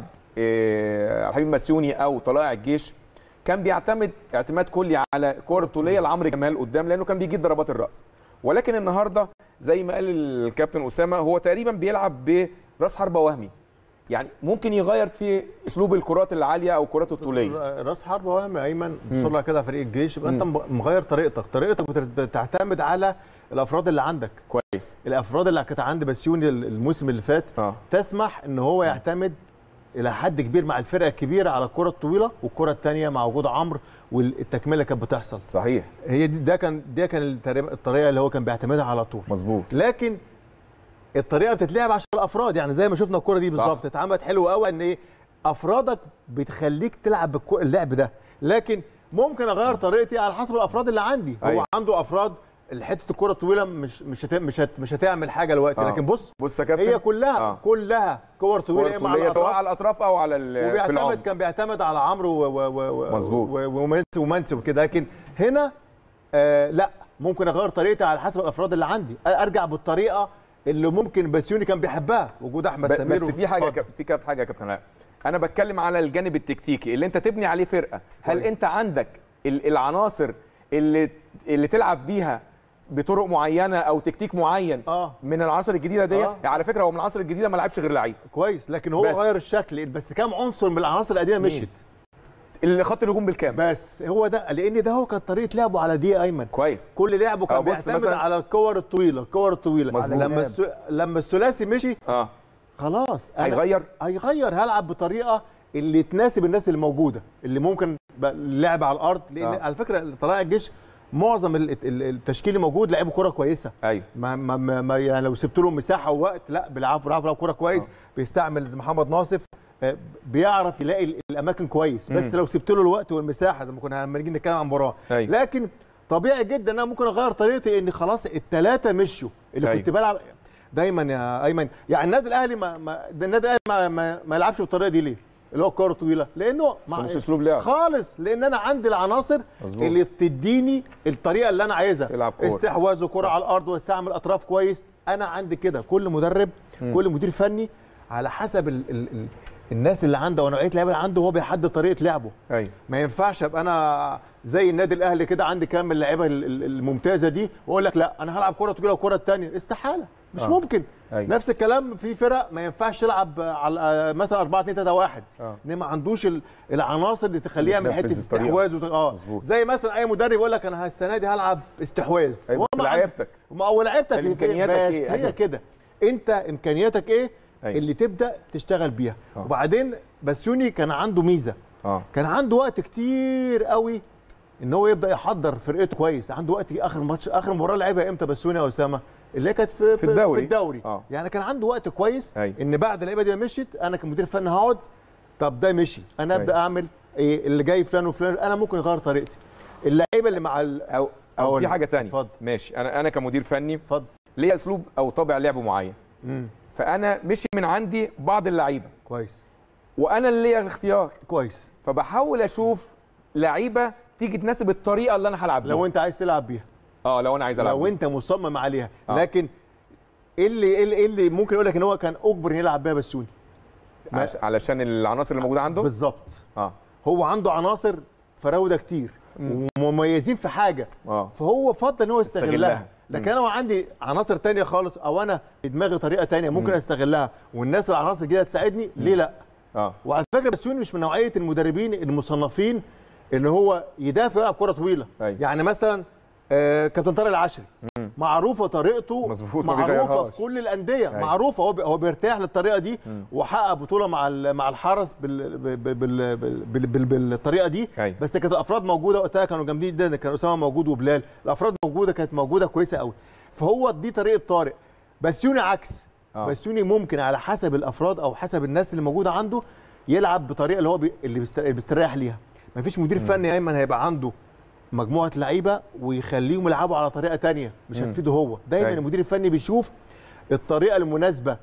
آه، حبيب مسيوني او طلائع الجيش كان بيعتمد اعتماد كلي على كور الطوليه لعمرو جمال قدام لانه كان بيجيب ضربات الراس ولكن النهارده زي ما قال الكابتن اسامه هو تقريبا بيلعب براس حربه وهمي يعني ممكن يغير في اسلوب الكرات العاليه او الكرات الطوليه راس حربه وهم ايمن بسرعه كده على فريق الجيش يبقى انت مغير طريقتك طريقتك بت- بتعتمد على الافراد اللي عندك كويس الافراد اللي كانت عند بسيوني الموسم اللي فات اه تسمح ان هو يعتمد الى حد كبير مع الفرقه الكبيره على الكره الطويله والكره الثانيه مع وجود عمرو والتكمله كانت بتحصل صحيح هي دي ده كان ده كان التر- الطريقه اللي هو كان بيعتمدها على طول مظبوط لكن الطريقه بتتلعب عشان الافراد يعني زي ما شفنا الكره دي صح. بالظبط اتعملت حلو قوي ان ايه افرادك بتخليك تلعب بالكو- اللعب ده لكن ممكن اغير طريقتي على حسب الافراد اللي عندي هو أيوة. عنده افراد الحته الكره الطويله مش مش هت... مش هت... مش هتعمل حاجه دلوقتي آه. لكن بص بص يا كابتن هي كلها آه. آه. كلها كور طويله كرة يا اما على طولية سواء الاطراف على الاطراف او على ال- في وبيعتمد العمق كان بيعتمد على عمرو و- و- و- و- مظبوط. و- ومنسي ومنسي وكده لكن هنا آه لا ممكن اغير طريقتي على حسب الافراد اللي عندي ارجع بالطريقه اللي ممكن بسيوني كان بيحبها وجود احمد ب- سمير بس في حاجه اتفضل. كاب- في كاب حاجه يا كابتن علاء انا بتكلم على الجانب التكتيكي اللي انت تبني عليه فرقه هل كويس. انت عندك ال- العناصر اللي اللي تلعب بيها بطرق معينه او تكتيك معين آه. من العناصر الجديده دي آه. على فكره هو من العناصر الجديده ما لعبش غير لعيب كويس لكن هو بس. غير الشكل بس كام عنصر من العناصر القديمه مين؟ مشيت اللي خط الهجوم بالكامل بس هو ده لان ده هو كانت طريقه لعبه على دي ايمن كويس كل لعبه أه كان بص بيعتمد مثلاً- على الكور الطويله الكور الطويله مظبوط. لما الس... لما الثلاثي مشي اه خلاص أنا- هيغير هيغير هلعب بطريقه اللي تناسب الناس اللي موجوده اللي ممكن ب- اللعب على الارض لان آه. آه. على فكره طلائع الجيش معظم ال- ال- التشكيل اللي موجود لعيبه كوره كويسه ايوه ما ما ما ما يعني لو سبت لهم مساحه ووقت لا بيلعبوا بيلعبوا بيلعبوا كوره كويس آه. بيستعمل زي محمد ناصف آه، بيعرف يلاقي ال- الاماكن كويس بس مم. لو سبت له الوقت والمساحه زي ما كنا لما نيجي نتكلم عن مباراه أيوة. لكن طبيعي جدا ان انا ممكن اغير طريقتي ان خلاص الثلاثه مشوا اللي أيوة. كنت بلعب دايما يا ايمن يعني النادي الاهلي ما, ما ده النادي الاهلي ما, ما, ما يلعبش بالطريقه دي ليه؟ اللي هو الكوره الطويله لانه مع مش اسلوب لعب خالص لان انا عندي العناصر مظبوط. اللي تديني الطريقه اللي انا عايزها يلعب كورة. استحواذ وكره صح. على الارض واستعمل اطراف كويس انا عندي كده كل مدرب مم. كل مدير فني على حسب ال ال ال الناس اللي عنده ونوعيه اللعيبه اللي عنده هو بيحدد طريقه لعبه ايوه ما ينفعش ابقى انا زي النادي الاهلي كده عندي كام من اللعيبه ال- ال- الممتازه دي واقول لك لا انا هلعب كره طويله وكره الثانيه استحاله مش آه. آه. ممكن أيوة. نفس الكلام في فرق ما ينفعش تلعب على مثلا 4 2 3 1 آه. ان ما عندوش ال- العناصر اللي تخليه يعمل يتنفذ حته الطريقة. استحواذ وت... اه مظبوط. زي مثلا اي مدرب يقول لك انا السنه دي هلعب استحواذ أيوة، هو بس ما عند- لعيبتك. ما هو لعيبتك اللي فيه، إمكانياتك بس إيه؟ هي أيوة. كده انت امكانياتك ايه أيوة. اللي تبدا تشتغل بيها آه. وبعدين بسيوني كان عنده ميزه اه كان عنده وقت كتير قوي ان هو يبدا يحضر فرقته كويس عنده وقت اخر ماتش اخر مباراه لعبها امتى بسوني يا اسامه اللي هي كانت في, في الدوري. في الدوري آه. يعني كان عنده وقت كويس أيوة. ان بعد اللعيبه دي ما مشيت انا كمدير فني هقعد طب ده مشي انا ابدا أيوة. اعمل ايه اللي جاي فلان وفلان انا ممكن اغير طريقتي اللعيبه اللي مع ال... او او أقول في لك. حاجه تانية اتفضل. ماشي انا انا كمدير فني اتفضل ليا اسلوب او طابع لعب معين مم. فانا مشي من عندي بعض اللعيبه كويس وانا اللي ليا الاختيار كويس فبحاول اشوف لعيبه تيجي تناسب الطريقه اللي انا هلعب بيها لو انت عايز تلعب بيها اه لو انا عايز العب لو بيها. انت مصمم عليها آه. لكن ايه اللي ايه اللي, إيه اللي ممكن يقول لك ان هو كان اجبر إنه يلعب بيها بسوني ما- عش- علشان العناصر اللي موجوده عنده بالظبط اه هو عنده عناصر فراوده كتير ومميزين في حاجه اه فهو فضل ان هو يستغلها يستغلها. لكن انا عندي عناصر تانية خالص او انا في دماغي طريقه تانية ممكن مم. استغلها والناس العناصر الجديده تساعدني ليه لا اه وعلى فكره بسيوني مش من نوعيه المدربين المصنفين ان هو يدافع ويلعب كره طويله أيوة. يعني مثلا آه كابتن طارق العشري مم. معروفه طريقته مظبوط، ما معروفه بيغيرهاش. في كل الانديه أيوة. معروفه هو بي- هو بيرتاح للطريقه دي مم. وحقق بطوله مع ال- مع الحرس بال بال بال بال بال بالطريقه دي أيوة. بس كانت الافراد موجوده وقتها كانوا جامدين جدا كان اسامه موجود وبلال الافراد موجوده كانت موجوده كويسه قوي فهو دي طريقه طارق بسيوني عكس آه. بسيوني ممكن على حسب الافراد او حسب الناس اللي موجوده عنده يلعب بطريقه اللي هو بي... اللي بيست- اللي بيستريح ليها مفيش مدير فني يا ايمن هيبقى عنده مجموعه لعيبه ويخليهم يلعبوا على طريقه تانية مش مم. هتفيده هو دايما أيوة. المدير الفني بيشوف الطريقه المناسبه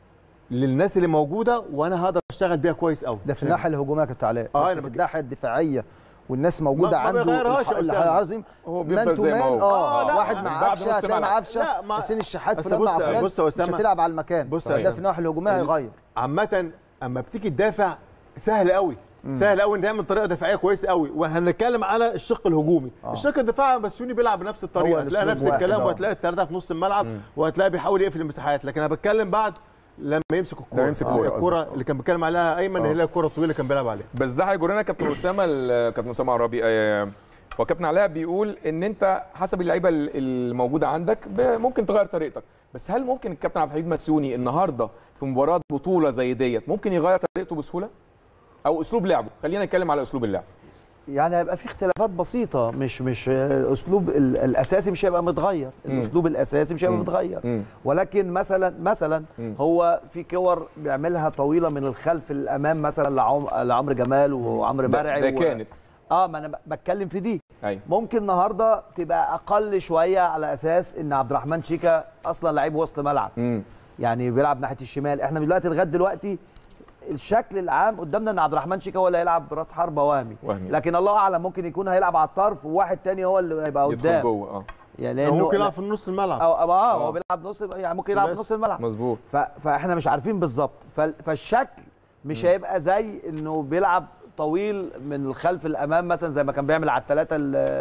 للناس اللي موجوده وانا هقدر اشتغل بيها كويس قوي ده في الناحيه الهجوميه يا كابتن علاء آه، بس أنا في بك- الناحيه الدفاعيه والناس موجوده ما- ما عنده بيغيرهاش يا الح- أسامة. العظيم هو مان بيفضل تو زي ما مان هو اه لا، واحد من مع بعد قفشه نص هتلاقي ملعب. مع قفشه لا، ما- حسين الشحات أصل فلان مع بص- فلان بص يا مش أسامة. هتلعب على المكان بص يا ده أسامة. في الناحيه الهجوميه هيغير عامه اما بتيجي تدافع سهل قوي سهل قوي ان تعمل طريقه دفاعيه كويسه قوي وهنتكلم على الشق الهجومي آه. الشق الدفاعي بسيوني بيلعب بنفس هو الطريقه هتلاقي الأسلوب نفس واحد، الكلام آه. وهتلاقي الثلاثه في نص الملعب وهتلاقي بيحاول يقفل المساحات لكن انا بتكلم بعد لما يمسك الكوره لما يمسك الكورة الكوره قصدك. اللي كان بيتكلم عليها ايمن آه. هي الكوره الطويله اللي كان بيلعب عليها بس ده هيجرنا كابتن اسامه ال- كابتن اسامه عرابي آه، وكابتن علاء بيقول ان انت حسب اللعيبه ال- الموجوده عندك ب- ممكن تغير طريقتك بس هل ممكن الكابتن عبد الحميد مسيوني النهارده في مباراه بطوله زي ديت ممكن يغير طريقته بسهوله او اسلوب لعبه خلينا نتكلم على اسلوب اللعب يعني هيبقى في اختلافات بسيطه مش مش آه، اسلوب ال- الاساسي مش هيبقى متغير مم. الاسلوب الاساسي مش هيبقى مم. متغير مم. ولكن مثلا مثلا مم. هو في كور بيعملها طويله من الخلف للامام مثلا لعم- لعمرو جمال وعمرو ده, مرعي ده و- كانت اه ما انا ب- بتكلم في دي ايوه ممكن النهارده تبقى اقل شويه على اساس ان عبد الرحمن شيكا اصلا لعيب وسط ملعب امم يعني بيلعب ناحيه الشمال احنا دلوقتي لغايه دلوقتي الشكل العام قدامنا ان عبد الرحمن شيكا هو اللي هيلعب براس حربه وهمي وهمي. لكن الله اعلم ممكن يكون هيلعب على الطرف وواحد تاني هو اللي هيبقى يدخل قدام جوه اه يعني هو لانه ممكن يلعب في نص الملعب أو أو اه آه. هو بيلعب نص يعني ممكن يلعب في ثلاثي. نص الملعب مظبوط ف... فاحنا مش عارفين بالظبط ف... فالشكل مش هيبقى زي انه بيلعب طويل من الخلف الامام مثلا زي ما كان بيعمل على الثلاثه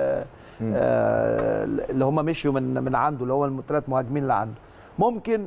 اللي هم مشيوا من من عنده اللي هو الثلاث مهاجمين اللي عنده ممكن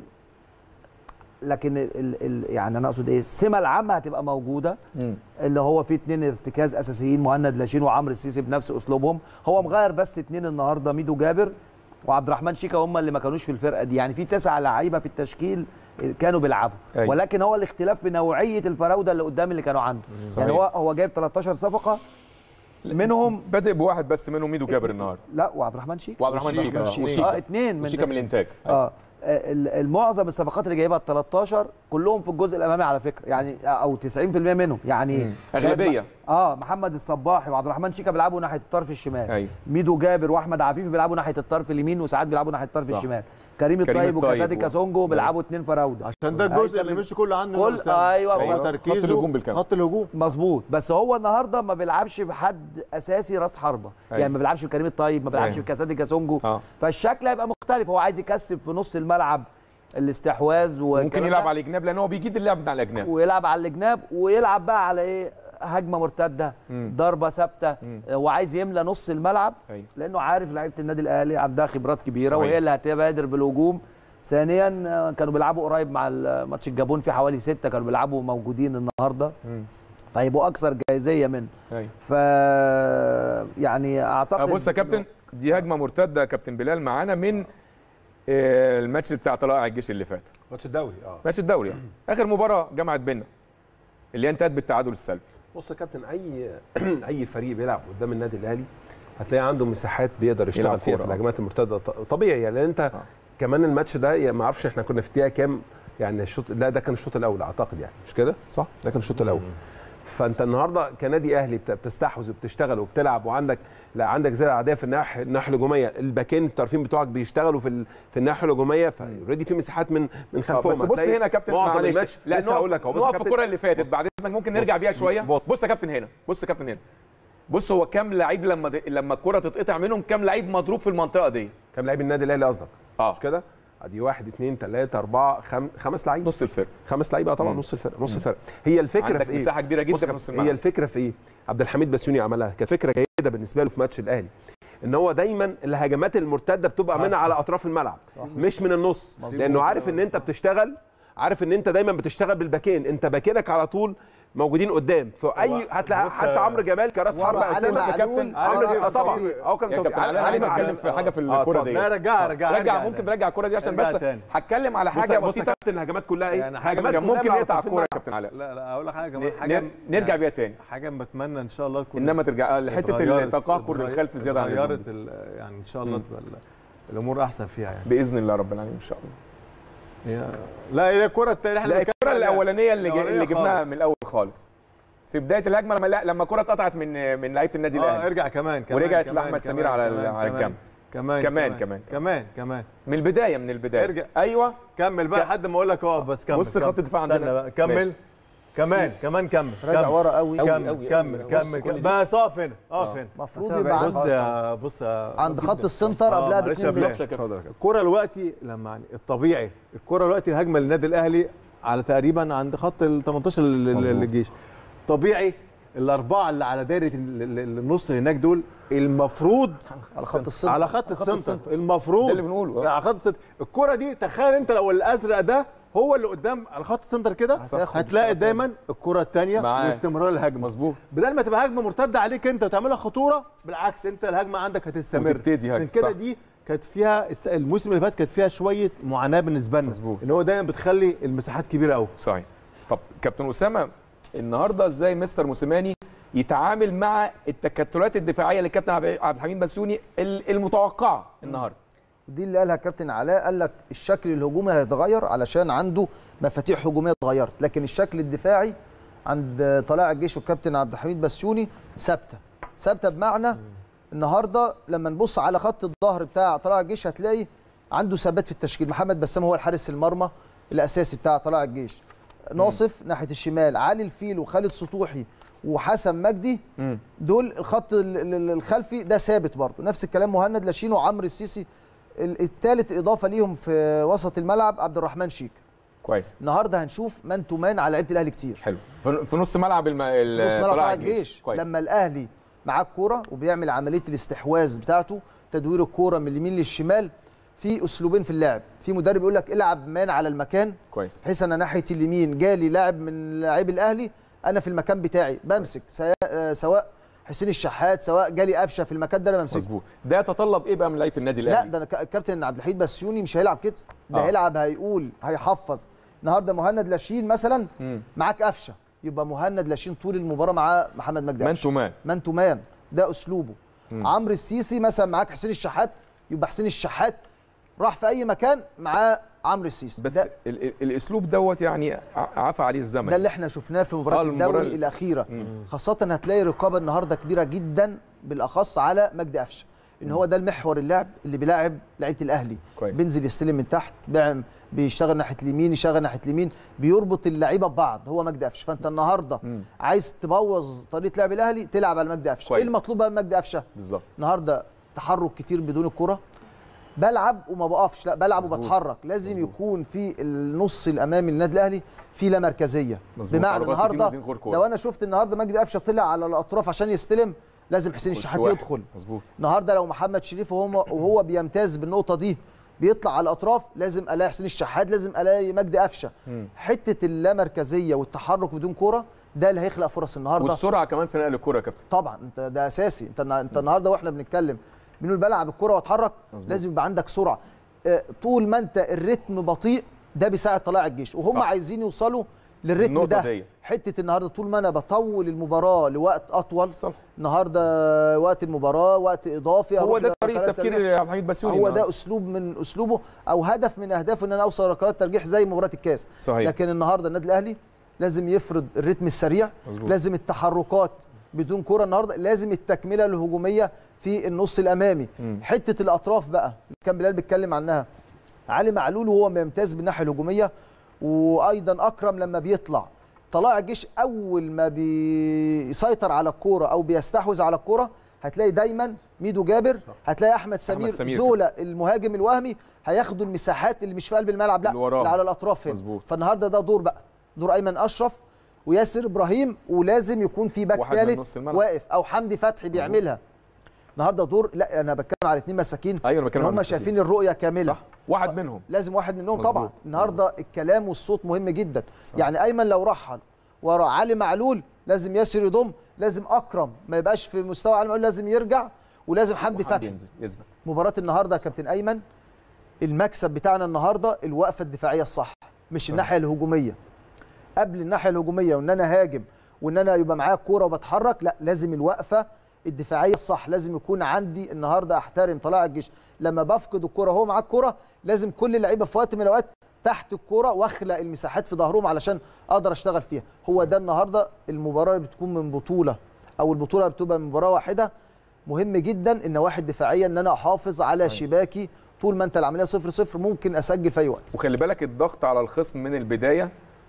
لكن ال... ال... ال... يعني انا اقصد ايه السمه العامه هتبقى موجوده مم. اللي هو فيه اتنين ارتكاز اساسيين مهند لاشين وعمرو السيسي بنفس اسلوبهم هو مغير بس اتنين النهارده ميدو جابر وعبد الرحمن شيكا هم اللي ما كانوش في الفرقه دي يعني في تسع لعيبه في التشكيل كانوا بيلعبوا أيوة. ولكن هو الاختلاف بنوعيه الفراوده اللي قدام اللي كانوا عنده صحيح. يعني هو هو جايب 13 صفقه منهم بادئ بواحد بس منهم ميدو جابر النهارده لا وعبد الرحمن شيكا وعبد الرحمن شيكا وشيكا. آه، اه وشيكا اتنين من وشيكا من الانتاج اه ال- المعظم الصفقات اللي جايبها ال 13 كلهم في الجزء الامامي على فكره يعني او 90% منهم يعني مم. أغلبية. اه محمد الصباحي وعبد الرحمن شيكا بيلعبوا ناحيه الطرف الشمال أيوة. ميدو جابر واحمد عفيفي بيلعبوا ناحيه الطرف اليمين وساعات بيلعبوا ناحيه الطرف صح. الشمال كريم كريم الطيب الطيب وكاساتي و- كاسونجو بيلعبوا اتنين فراوده عشان ده الجزء اللي مشي كله عنده كل- يا أسامة. أيوة، هو أيوة. تركيزه خط الهجوم بالكامل. خط الهجوم مظبوط بس هو النهارده ما بيلعبش بحد اساسي راس حربه أيوة. يعني ما بيلعبش بكريم الطيب ما بيلعبش فاهم. بكاساتي كاسونجو اه فالشكل هيبقى مختلف هو عايز يكسب في نص الملعب الاستحواذ ممكن والكلام يلعب ده. على الجناب لان هو بيجيد اللعب من على الجناب ويلعب على الجناب ويلعب بقى على ايه هجمه مرتده مم. ضربه ثابته مم. آه، وعايز يملى نص الملعب أيوة. لانه عارف لعيبه النادي الاهلي عندها خبرات كبيره صحيح. وهي اللي هتبادر بالهجوم ثانيا آه، كانوا بيلعبوا قريب مع ال- ماتش الجابون في حوالي ستة كانوا بيلعبوا موجودين النهارده مم. فهيبقوا اكثر جاهزيه منه ايوه ف يعني اعتقد بص يا كابتن دي هجمه مرتده يا كابتن بلال معانا من آه، الماتش بتاع طلائع الجيش اللي فات ماتش الدوري اه ماتش الدوري يعني. اخر مباراه جمعت بينا اللي هي انتهت بالتعادل السلبي بص يا كابتن اي اي فريق بيلعب قدام النادي الاهلي هتلاقي عنده مساحات بيقدر يشتغل يلعب فيها كورة، في آه. الهجمات المرتده ط- طبيعي يعني لان انت آه. كمان الماتش ده يعني ما اعرفش احنا كنا في الدقيقه كام يعني الشوط لا ده كان الشوط الاول اعتقد يعني مش كده صح ده كان الشوط الاول فانت النهارده كنادي اهلي بت- بتستحوذ وبتشتغل وبتلعب وعندك لا عندك زي العاديه في الناحيه الناحيه الهجوميه الباكين الطرفين بتوعك بيشتغلوا في ال- في الناحيه الهجوميه فاوريدي في مساحات من من آه، خلفهم بس بص هتلاقي هنا يا كابتن معظم معلش الماتش لا لسه هقول لك نقف اهو بص يا نقف في كابتن، الكره اللي فاتت بعد اذنك ممكن نرجع بيها شويه بص. بص يا كابتن هنا بص يا كابتن هنا بص هو كام لعيب لما د... لما الكره تتقطع منهم كام لعيب مضروب في المنطقه دي كام لعيب النادي الاهلي قصدك اه مش كده ادي واحد اثنين ثلاثة أربعة خم... خمس لعيبة نص الفرق خمس لعيبة طبعا مم. نص الفرقة نص الفرقة هي الفكرة عندك في ايه؟ مساحه كبيره بص جدا يا في نص كابتن، الملعب هي الفكرة في ايه؟ عبد الحميد بسيوني عملها كفكرة جيدة بالنسبة له في ماتش الأهلي ان هو دايما الهجمات المرتده بتبقى منها على اطراف الملعب مش من النص لانه عارف ان انت بتشتغل عارف ان انت دايما بتشتغل بالباكين انت باكينك على طول موجودين قدام فاي هتلاقي بص- حتى عمرو جمال كراس ورا حربة علي بس يا معلول كابتن، عمرو علي جمال طبعا توفيق. اه كان يا توفيق. كابتن علاء انا عايز اتكلم في حاجه في آه، الكره اتفضل. دي لا رجع رجع رجع ممكن رجع الكره دي عشان رجع بس تاني. هتكلم على بص- حاجه بص يا بسيطه كابتن الهجمات كلها ايه؟ يعني حاجة هجمات كان كلها ممكن على يقطع أطراف الكوره يا الملعب. كابتن علاء لا لا اقول لك حاجه ن- كمان حاجه ن- نرجع بيها تاني حاجه بتمنى ان شاء الله تكون انما ترجع لحته اتغيرت- التقهقر اتغير- للخلف زياده عن اتغيرت اللزوم ال- يعني ان شاء الله مم. تبقى ال- الامور احسن فيها يعني باذن الله رب العالمين ان شاء الله هي- لا هي الكره التانية احنا لا بنتكلم الكره عليها. الاولانيه اللي, جا- الأولانية اللي جبناها خالص. من الاول خالص في بدايه الهجمه لما لا لما الكره اتقطعت من من لعيبه النادي اه الاهلي ارجع كمان كمان ورجعت كمان لأحمد كمان سمير على ال- كمان على كمان الجنب. كمان كمان- كمان كمان. كمان كمان من البدايه من البدايه ارجع. ايوه كمل بقى ك- لحد ما اقول لك اقف بس كمل بص كمل. خط الدفاع استنى عندنا. بقى كمل ماشي. كمان كمان كمل راجع كمل. ورا قوي أوي. كمل أوي. كمل بص كمل كل كمل دي. بس اقف هنا اقف هنا المفروض بس يبقى بص عند, يا بص يا عند خط السنتر آه، قبلها معلش باتنين يا بلال. متر اتفضل يا كابتن. الكرة دلوقتي لما يعني الطبيعي الكرة دلوقتي الهجمة للنادي الأهلي على تقريبا عند خط ال 18 لل- مظبوط. للجيش طبيعي الأربعة اللي على دايرة ال- ال- النص هناك دول المفروض على خط السنتر على خط السنتر المفروض ده اللي بنقوله، آه. على خط السنتر الكرة دي تخيل أنت لو الأزرق ده هو اللي قدام على خط السنتر كده هتاخد هتلاقي شوط دايما الكرة الثانية معاك. واستمرار الهجمة مظبوط بدل ما تبقى هجمه مرتده عليك انت وتعملها خطوره بالعكس انت الهجمه عندك هتستمر وتبتدي هجمة، عشان كده صح. دي كانت فيها است- الموسم اللي فات كانت فيها شويه معاناه بالنسبه لنا مظبوط. ان هو دايما بتخلي المساحات كبيره قوي صحيح طب كابتن اسامه النهارده ازاي مستر موسيماني يتعامل مع التكتلات الدفاعيه للكابتن عبد عبد الحميد بسيوني ال- المتوقعه النهارده دي اللي قالها كابتن علاء قال لك الشكل الهجومي هيتغير علشان عنده مفاتيح هجوميه اتغيرت لكن الشكل الدفاعي عند طلائع الجيش والكابتن عبد الحميد بسيوني ثابته ثابته بمعنى النهارده لما نبص على خط الظهر بتاع طلائع الجيش هتلاقي عنده ثبات في التشكيل محمد بسام هو الحارس المرمى الاساسي بتاع طلائع الجيش ناصف ناحيه الشمال علي الفيل وخالد سطوحي وحسن مجدي مم. دول الخط ال- ال- الخلفي ده ثابت برضه نفس الكلام مهند لاشين وعمرو السيسي الثالث اضافه ليهم في وسط الملعب عبد الرحمن شيك كويس النهارده هنشوف مان تو مان على لعيبه الاهلي كتير حلو في في نص ملعب الم... في نص ملعب طلائع طلائع الجيش كويس لما الاهلي معاه الكوره وبيعمل عمليه الاستحواذ بتاعته تدوير الكوره من اليمين للشمال في اسلوبين في اللعب في مدرب يقول لك العب مان على المكان كويس بحيث انا ناحيه اليمين جالي لاعب من لاعبي الاهلي انا في المكان بتاعي بمسك سواء آه، سواء حسين الشحات سواء جالي قفشه في المكان ده انا بمسكه مظبوط ده يتطلب ايه بقى من لعيبه النادي لا الاهلي ده انا ك- الكابتن عبد الحميد بسيوني مش هيلعب كده ده آه. هيلعب هيقول هيحفظ النهارده مهند لاشين مثلا مم. معاك قفشه يبقى مهند لاشين طول المباراه معاه محمد مجدي مان قفشة. تو مان مان تو مان ده اسلوبه مم. عمرو السيسي مثلا معاك حسين الشحات يبقى حسين الشحات راح في اي مكان معاه عمرو السيسي بس ده, ال... ال... الاسلوب دوت يعني ع- عفى عليه الزمن ده اللي احنا شفناه في مباراه آه، المباراة الدوري اللي- الاخيره مم. خاصه هتلاقي رقابه النهارده كبيره جدا بالاخص على مجدي قفشه ان هو ده المحور اللعب اللي بيلاعب لعيبه الاهلي كويس. بينزل يستلم من تحت بيعم- بيشتغل ناحيه اليمين يشتغل ناحيه اليمين بيربط اللعيبه ببعض هو مجدي قفشه فانت النهارده مم. عايز تبوظ طريقه لعب الاهلي تلعب على مجدي قفشه كويس. ايه المطلوب بقى من مجدي قفشه بالظبط النهارده تحرك كتير بدون الكره بلعب وما بقفش لا بلعب مظبوط. وبتحرك لازم مظبوط. يكون في النص الامامي للنادي الاهلي في لا مركزيه مظبوط. بمعنى عربات كتير النهارده بدون كورة. لو انا شفت النهارده مجدي قفشه طلع على الاطراف عشان يستلم لازم حسين خش الشحات واحد. يدخل مظبوط النهارده لو محمد شريف وهو وهو بيمتاز بالنقطه دي بيطلع على الاطراف لازم الاقي حسين الشحات لازم الاقي مجدي قفشه مم. حته اللامركزيه والتحرك بدون كوره ده اللي هيخلق فرص النهارده والسرعه كمان في نقل الكره يا كابتن طبعا انت ده اساسي انت انت النهارده واحنا بنتكلم بنقول بلعب الكره واتحرك مظبوط. لازم يبقى عندك سرعه اه، طول ما انت الريتم بطيء ده بيساعد طلائع الجيش وهم صح. عايزين يوصلوا للريتم النقطة ده دي. حته النهارده طول ما انا بطول المباراه لوقت اطول صح. النهارده وقت المباراه وقت اضافي هو أروح ده طريقه لركلات تفكير ترجيح. عبد الحميد بسيوني هو النهاردة. ده اسلوب من اسلوبه او هدف من اهدافه ان انا اوصل ركلات ترجيح زي مباراه الكاس صحيح لكن النهارده النادي الاهلي لازم يفرض الريتم السريع مظبوط. لازم التحركات بدون كره النهارده لازم التكمله الهجوميه في النص الامامي مم. حته الاطراف بقى اللي كان بلال بيتكلم عنها علي معلول وهو بيمتاز بالناحيه الهجوميه وايضا اكرم لما بيطلع طلائع الجيش اول ما بيسيطر على الكوره او بيستحوذ على الكوره هتلاقي دايما ميدو جابر هتلاقي احمد سمير, سمير زولا المهاجم الوهمي هياخدوا المساحات اللي مش في قلب الملعب لا اللي وراهم. اللي على الاطراف هنا مظبوط. فالنهارده ده دور بقى دور ايمن اشرف وياسر ابراهيم ولازم يكون في باك واحد من ثالث نص الملعب. واقف او حمدي فتحي بيعملها النهارده دور لا انا بتكلم على اثنين مساكين ايوه انا بتكلم ان عن هم المساكين. شايفين الرؤيه كامله صح واحد منهم لازم واحد منهم مظبوط. طبعا النهارده الكلام والصوت مهم جدا يعني ايمن لو رحل ورا علي معلول لازم ياسر يضم لازم اكرم ما يبقاش في مستوى علي معلول لازم يرجع ولازم حمدي وحد فتحي ينزل يثبت مباراه النهارده يا كابتن ايمن المكسب بتاعنا النهارده الوقفه الدفاعيه الصح مش الناحيه الهجوميه قبل الناحيه الهجوميه وان انا هاجم وان انا يبقى معايا الكوره وبتحرك لا لازم الوقفه الدفاعيه الصح لازم يكون عندي النهارده احترم طلائع الجيش لما بفقد الكوره وهو معاه الكوره لازم كل اللعيبه في وقت من الاوقات تحت الكوره واخلق المساحات في ظهرهم علشان اقدر اشتغل فيها هو ده النهارده المباراه اللي بتكون من بطوله او البطوله بتبقى من مباراه واحده مهم جدا ان واحد دفاعيا ان انا احافظ على شباكي طول ما انت العمليه صفر صفر ممكن اسجل في اي وقت وخلي بالك الضغط على الخصم من البدايه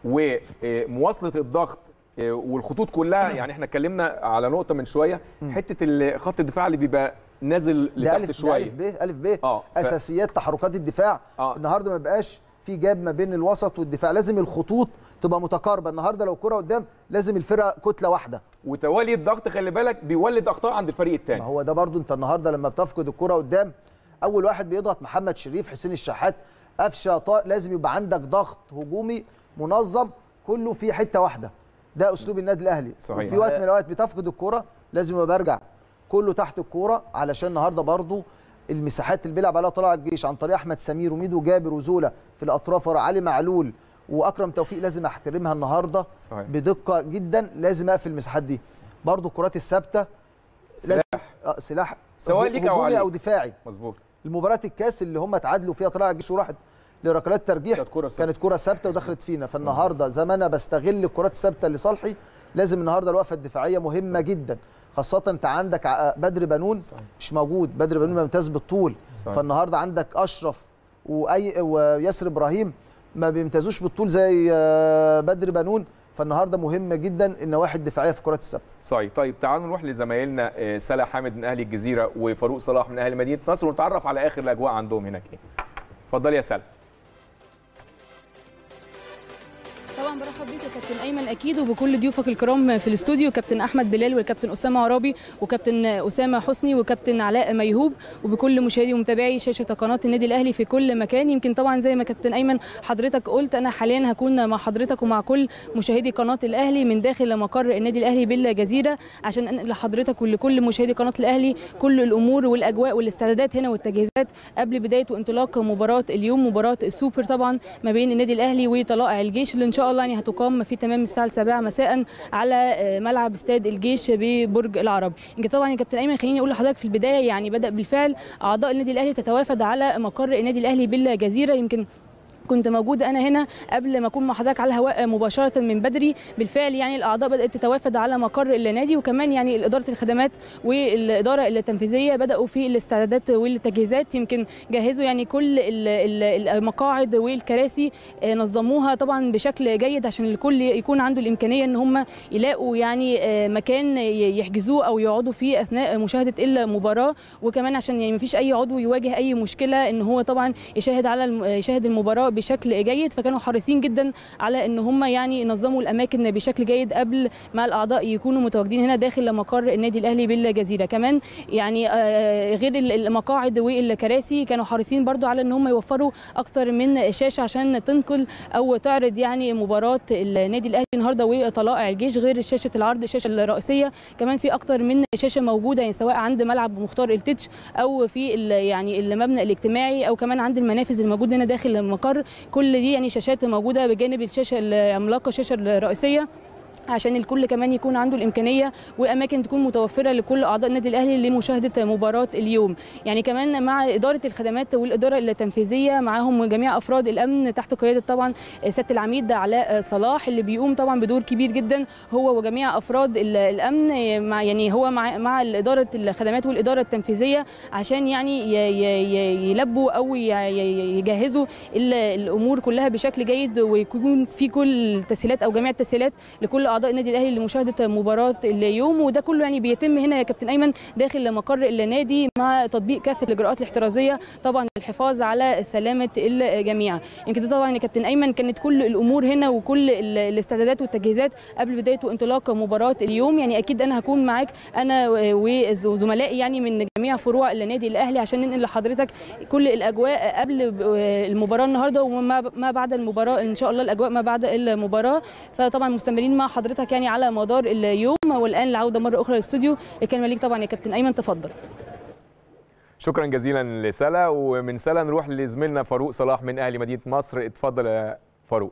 ومواصله الضغط آه، والخطوط كلها يعني احنا اتكلمنا على نقطه من شويه حته ال- خط الدفاع اللي بيبقى نازل ده لتحت الف ده شويه الف ب الف ب اه ف- اساسيات تحركات الدفاع آه. النهارده ما بقاش في جاب ما بين الوسط والدفاع لازم الخطوط تبقى متقاربه النهارده لو كره قدام لازم الفرقه كتله واحده وتوالي الضغط خلي بالك بيولد اخطاء عند الفريق ما الثاني هو ده برضو انت النهارده لما بتفقد الكره قدام اول واحد بيضغط محمد شريف حسين الشحات قفشه طاق لازم يبقى عندك ضغط هجومي منظم كله في حته واحده ده اسلوب النادي الاهلي صحيح. في وقت من الاوقات بتفقد الكره لازم يبقى برجع كله تحت الكوره علشان النهارده برضو المساحات اللي بيلعب عليها طلائع الجيش عن طريق احمد سمير وميدو جابر وزولا في الاطراف ورا علي معلول واكرم توفيق لازم احترمها النهارده صحيح. بدقه جدا لازم اقفل المساحات دي برضو الكرات الثابته لازم آه، سلاح سواء ليك أو هجومي عليك. او دفاعي مظبوط المباراه الكاس اللي هم تعادلوا فيها طلائع الجيش وراحت لركلات ترجيح كانت كرة ثابتة. كانت كره ثابته ودخلت فينا فالنهارده زي ما انا بستغل الكرات الثابته لصالحي لازم النهارده الوقفه الدفاعيه مهمه جدا خاصه انت عندك ع- بدر بنون مش موجود بدر بنون ممتاز بالطول صحيح. فالنهارده عندك اشرف واي وياسر ابراهيم ما بيمتازوش بالطول زي آه، بدر بنون فالنهارده مهم جدا النواحي الدفاعيه في الكرات الثابته صحيح طيب تعالوا نروح لزمايلنا آه، سلا حامد من اهل الجزيره وفاروق صلاح من اهل مدينه نصر ونتعرف على اخر الاجواء عندهم هناك ايه اتفضلي يا سلا طبعا برحب بيك يا كابتن ايمن اكيد وبكل ضيوفك الكرام في الاستوديو كابتن احمد بلال والكابتن اسامه عرابي وكابتن اسامه حسني وكابتن علاء ميهوب وبكل مشاهدي ومتابعي شاشه قناه النادي الاهلي في كل مكان يمكن طبعا زي ما كابتن ايمن حضرتك قلت انا حاليا هكون مع حضرتك ومع كل مشاهدي قناه الاهلي من داخل مقر النادي الاهلي بالجزيره عشان انقل لحضرتك ولكل مشاهدي قناه الاهلي كل الامور والاجواء والاستعدادات هنا والتجهيزات قبل بدايه وانطلاق مباراه اليوم مباراه السوبر طبعا ما بين النادي الاهلي وطلائع الجيش اللي ان شاء الله يعني هتقام في تمام الساعه 7 مساء على آه، ملعب استاد الجيش ببرج العرب يمكن طبعا يا كابتن ايمن خليني اقول لحضرتك في البدايه يعني بدا بالفعل اعضاء النادي الاهلي تتوافد على مقر النادي الاهلي بالجزيره يمكن كنت موجودة أنا هنا قبل ما أكون مع حضرتك على الهواء مباشرة من بدري بالفعل يعني الأعضاء بدأت تتوافد على مقر النادي وكمان يعني إدارة الخدمات والإدارة التنفيذية بدأوا في الاستعدادات والتجهيزات يمكن جهزوا يعني كل ال- ال- المقاعد والكراسي آه، نظموها طبعا بشكل جيد عشان الكل يكون عنده الإمكانية إن هم يلاقوا يعني آه، مكان ي- يحجزوه أو يقعدوا فيه أثناء مشاهدة المباراة وكمان عشان يعني مفيش أي عضو يواجه أي مشكلة إن هو طبعا يشاهد على الم- يشاهد المباراة بشكل جيد فكانوا حريصين جدا على ان هم يعني ينظموا الاماكن بشكل جيد قبل ما الاعضاء يكونوا متواجدين هنا داخل مقر النادي الاهلي بالجزيره كمان يعني آه، غير ال- المقاعد والكراسي كانوا حريصين برضو على ان هم يوفروا اكتر من شاشه عشان تنقل او تعرض يعني مباراه النادي الاهلي النهارده وطلائع الجيش غير شاشه العرض الشاشه الرئيسيه كمان في اكتر من شاشه موجوده يعني سواء عند ملعب مختار التتش او في ال- يعني المبنى الاجتماعي او كمان عند المنافذ الموجوده هنا داخل المقر كل دي يعني شاشات موجوده بجانب الشاشه العملاقه الشاشه الرئيسيه عشان الكل كمان يكون عنده الامكانيه واماكن تكون متوفره لكل اعضاء النادي الاهلي لمشاهده مباراه اليوم يعني كمان مع اداره الخدمات والاداره التنفيذيه معاهم جميع افراد الامن تحت قياده طبعا سياده العميد علاء صلاح اللي بيقوم طبعا بدور كبير جدا هو وجميع افراد ال- الامن مع يعني هو مع مع اداره الخدمات والاداره التنفيذيه عشان يعني ي- ي- ي- يلبوا او ي- ي- يجهزوا ال- الامور كلها بشكل جيد ويكون في كل التسهيلات او جميع التسهيلات لكل اعضاء النادي الاهلي لمشاهده مباراه اليوم وده كله يعني بيتم هنا يا كابتن ايمن داخل مقر النادي مع تطبيق كافه الاجراءات الاحترازيه طبعا للحفاظ على سلامه الجميع يمكن ده طبعا يا كابتن ايمن كانت كل الامور هنا وكل ال- الاستعدادات والتجهيزات قبل بدايه وانطلاق مباراه اليوم يعني اكيد انا هكون معاك انا وزملائي يعني من جميع فروع النادي الاهلي عشان ننقل لحضرتك كل الاجواء قبل ب- المباراه النهارده وما ما بعد المباراه ان شاء الله الاجواء ما بعد المباراه فطبعا مستمرين مع حضرتك يعني على مدار اليوم والان العوده مره اخرى للاستوديو الكلمه ليك طبعا يا كابتن ايمن تفضل شكرا جزيلا لسلا ومن سلا نروح لزميلنا فاروق صلاح من اهل مدينه مصر اتفضل يا فاروق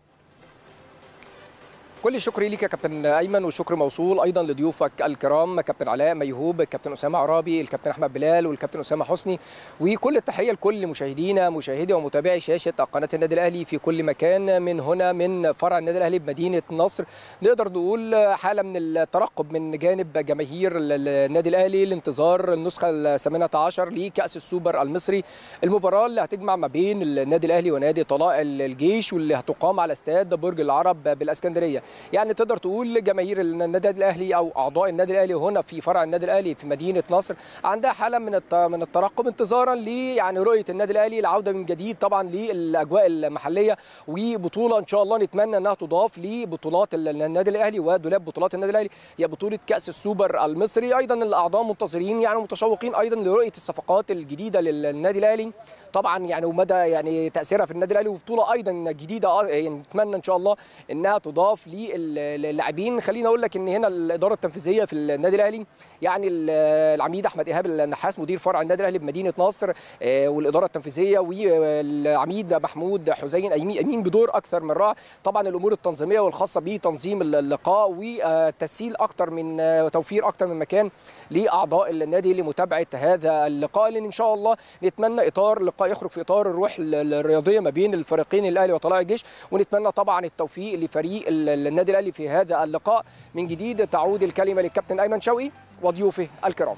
كل الشكر ليك يا كابتن ايمن والشكر موصول ايضا لضيوفك الكرام كابتن علاء ميهوب الكابتن اسامه عرابي الكابتن احمد بلال والكابتن اسامه حسني وكل التحيه لكل مشاهدينا مشاهدي ومتابعي شاشه قناه النادي الاهلي في كل مكان من هنا من فرع النادي الاهلي بمدينه نصر نقدر نقول حاله من الترقب من جانب جماهير النادي الاهلي لانتظار النسخه الثامنه عشر لكاس السوبر المصري المباراه اللي هتجمع ما بين النادي الاهلي ونادي طلائع الجيش واللي هتقام على استاد برج العرب بالاسكندريه يعني تقدر تقول جماهير النادي الاهلي او اعضاء النادي الاهلي هنا في فرع النادي الاهلي في مدينه نصر عندها حاله من الت- من الترقب انتظارا ل يعني رؤيه النادي الاهلي العوده من جديد طبعا للاجواء المحليه وبطوله ان شاء الله نتمنى انها تضاف لبطولات ال- النادي الاهلي ودولاب بطولات النادي الاهلي هي بطوله كاس السوبر المصري ايضا الاعضاء منتظرين يعني متشوقين ايضا لرؤيه الصفقات الجديده للنادي الاهلي طبعا يعني ومدى يعني تاثيرها في النادي الاهلي وبطوله ايضا جديده آه، يعني نتمنى ان شاء الله انها تضاف للاعبين خليني اقول لك ان هنا الاداره التنفيذيه في النادي الاهلي يعني ال- العميد احمد ايهاب النحاس مدير فرع النادي الاهلي بمدينه نصر آه، والاداره التنفيذيه والعميد محمود حسين قايمين قايمين بدور اكثر من رائع طبعا الامور التنظيميه والخاصه بتنظيم اللقاء وتسهيل اكثر من آه، وتوفير اكثر من مكان لاعضاء النادي لمتابعه هذا اللقاء لان ان شاء الله نتمنى اطار لقاء يخرج في اطار الروح ال- الرياضيه ما بين الفريقين الاهلي وطلائع الجيش ونتمنى طبعا التوفيق لفريق ال- النادي الاهلي في هذا اللقاء من جديد تعود الكلمه للكابتن ايمن شوقي وضيوفه الكرام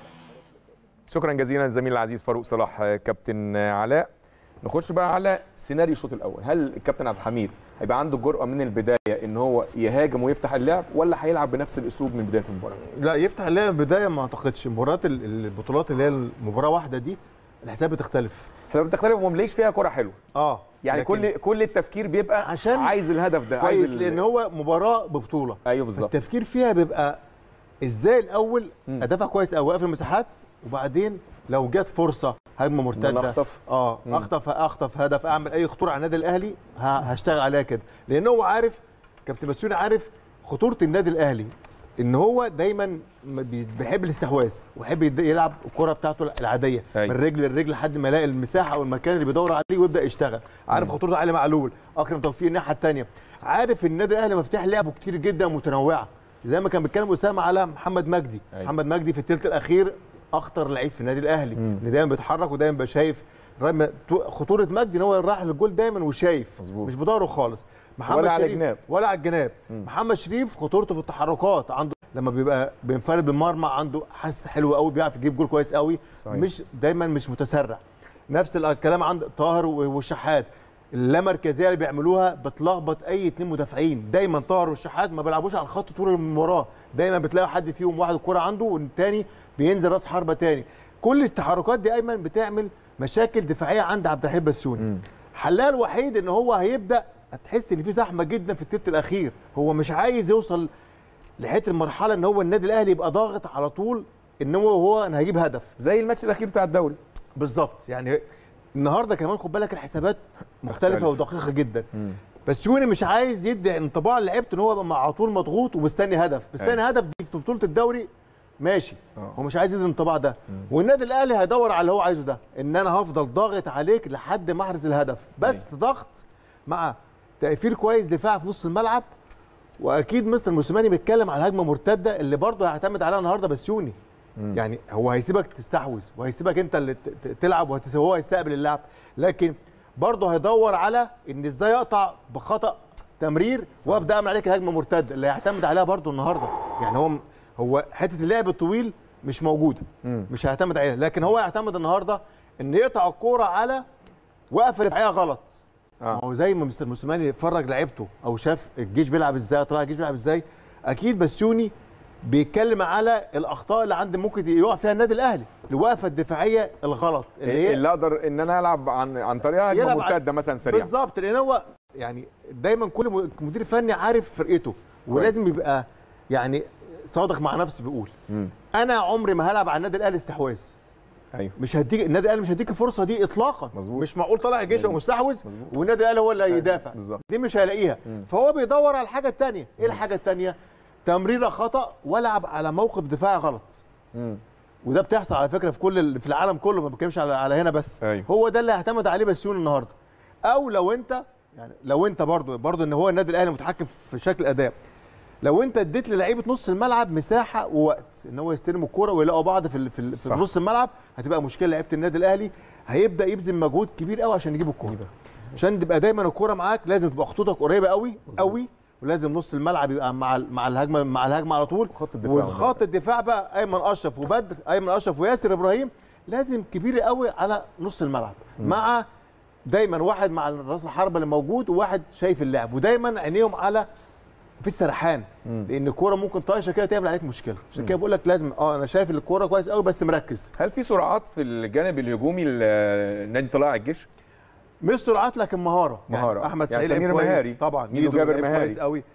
شكرا جزيلا الزميل العزيز فاروق صلاح آه، كابتن آه، علاء نخش بقى على سيناريو الشوط الاول هل الكابتن عبد الحميد هيبقى عنده الجرأه من البدايه ان هو يهاجم ويفتح اللعب ولا هيلعب بنفس الاسلوب من بدايه المباراه لا يفتح اللعب من البدايه ما اعتقدش مباريات ال- البطولات اللي هي المباراه واحده دي الحساب بتختلف فبتختلف وما بنلاقيش فيها كره حلوه اه يعني لكن كل كل التفكير بيبقى عشان عايز الهدف ده عايز كويس ال- لان هو مباراه ببطوله ايوه بالظبط التفكير فيها بيبقى ازاي الاول مم. ادافع كويس قوي واقفل المساحات وبعدين لو جت فرصه هجمه إن مرتده أنا أخطف. اه مم. اخطف اخطف هدف اعمل اي خطوره على النادي الاهلي ه- هشتغل عليها كده لان هو عارف كابتن بسيوني عارف خطوره النادي الاهلي ان هو دايما م- بي- بيحب الاستحواذ ويحب يد- يلعب الكره بتاعته العاديه أيوة. من رجل لرجل لحد ما يلاقي المساحه او المكان اللي بيدور عليه ويبدا يشتغل عارف خطوره علي معلول اكرم توفيق الناحيه الثانيه عارف النادي الاهلي مفتاح لعبه كتير جدا متنوعه زي ما كان بيتكلم اسامه على محمد مجدي أيوة. محمد مجدي في الثلث الاخير اخطر لعيب في النادي الاهلي مم. اللي دايما بيتحرك ودايما بيبقى شايف رغم تو- خطوره مجدي ان هو راح للجول دايما وشايف مظبوط. مش بداره خالص محمد ولا على شريف الجناب. ولا على الجناب مم. محمد شريف خطورته في التحركات عنده لما بيبقى بينفرد بالمرمى عنده حس حلو قوي بيعرف يجيب جول كويس قوي صحيح. مش دايما مش متسرع نفس الكلام عند طاهر والشحات اللامركزيه اللي بيعملوها بتلخبط اي اتنين مدافعين دايما طاهر والشحات ما بيلعبوش على الخط طول المباراه دايما بتلاقي حد فيهم واحد الكوره عنده والتاني بينزل راس حربه تاني كل التحركات دي ايمن بتعمل مشاكل دفاعيه عند عبد الحليم بسيوني مم. حلها الوحيد ان هو هيبدا هتحس ان في زحمه جدا في التلت الاخير هو مش عايز يوصل لحته المرحله ان هو النادي الاهلي يبقى ضاغط على طول ان هو هو انا هجيب هدف زي الماتش الاخير بتاع الدوري بالظبط يعني النهارده كمان خد بالك الحسابات مختلفه تختلف. ودقيقه جدا مم. بس يوني مش عايز يدي انطباع لعيبته ان هو يبقى على طول مضغوط ومستني هدف مستني أيوة. هدف دي في بطوله الدوري ماشي آه. هو مش عايز يدي الانطباع ده والنادي الاهلي هيدور على اللي هو عايزه ده ان انا هفضل ضاغط عليك لحد ما احرز الهدف بس ضغط مع تقفيل كويس دفاع في نص الملعب واكيد مستر موسيماني بيتكلم على هجمه مرتده اللي برضه هيعتمد عليها النهارده بسيوني مم. يعني هو هيسيبك تستحوذ وهيسيبك انت اللي ت- ت- تلعب وهتس- وهو هيستقبل اللعب لكن برضه هيدور على ان ازاي اقطع بخطا تمرير وابدا اعمل عليك هجمه مرتده اللي هيعتمد عليها برضه النهارده يعني هو هو حته اللعب الطويل مش موجوده مم. مش هيعتمد عليها لكن هو هيعتمد النهارده ان يقطع الكوره على وقفه دفاعيه غلط آه. ما هو زي ما مستر موسيماني اتفرج لعيبته او شاف الجيش بيلعب ازاي طلع الجيش بيلعب ازاي اكيد بسيوني بيتكلم على الاخطاء اللي عند ممكن يقع فيها النادي الاهلي الوقفه الدفاعيه الغلط اللي هي اللي اقدر ان انا العب عن عن طريقه هجمه يلعب على- مرتده مثلا سريعه بالظبط لان هو يعني دايما كل م- مدير فني عارف فرقته ولازم يبقى يعني صادق مع نفسه بيقول مم. انا عمري ما هلعب على النادي الاهلي استحواذ ايوه مش هديك النادي الاهلي مش هديك الفرصه دي اطلاقا مظبوط. مش معقول طالع الجيش مظبوط. ومستحوذ مظبوط. والنادي الاهلي هو اللي هيدافع بالظبط. دي مش هيلاقيها مم. فهو بيدور على الحاجه الثانيه ايه الحاجه الثانيه تمريره خطا والعب على موقف دفاعي غلط مم. وده بتحصل على فكره في كل ال- في العالم كله ما بتكلمش على على هنا بس أيوة. هو ده اللي هيعتمد عليه بسيون النهارده او لو انت يعني لو انت برضو برضو ان هو النادي الاهلي متحكم في شكل الاداء لو انت اديت للعيبه نص الملعب مساحه ووقت ان هو يستلم الكوره ويلاقوا بعض في ال- في, ال- في صح. نص الملعب هتبقى مشكله لعيبه النادي الاهلي هيبدا يبذل مجهود كبير قوي عشان يجيب الكوره عشان تبقى دايما الكوره معاك لازم تبقى خطوطك قريبه قوي قوي ولازم نص الملعب يبقى مع ال- مع الهجمه مع الهجمه على طول خط الدفاع وخط الدفاع بقى ايمن اشرف وبدر ايمن اشرف وياسر ابراهيم لازم كبير قوي على نص الملعب مع دايما واحد مع راس الحربه اللي موجود وواحد شايف اللعب ودايما عينيهم على في السرحان مم. لان الكوره ممكن طايشه كده تعمل عليك مشكله عشان كده بقول لك لازم اه انا شايف الكوره كويس قوي بس مركز هل في سرعات في الجانب الهجومي لنادي طلائع الجيش؟ مش سرعات لكن مهاره مهارة. يعني احمد يعني سعيد سمير لعيب كويس. مهاري. طبعا ميدو جابر لعيب مهاري. كويس قوي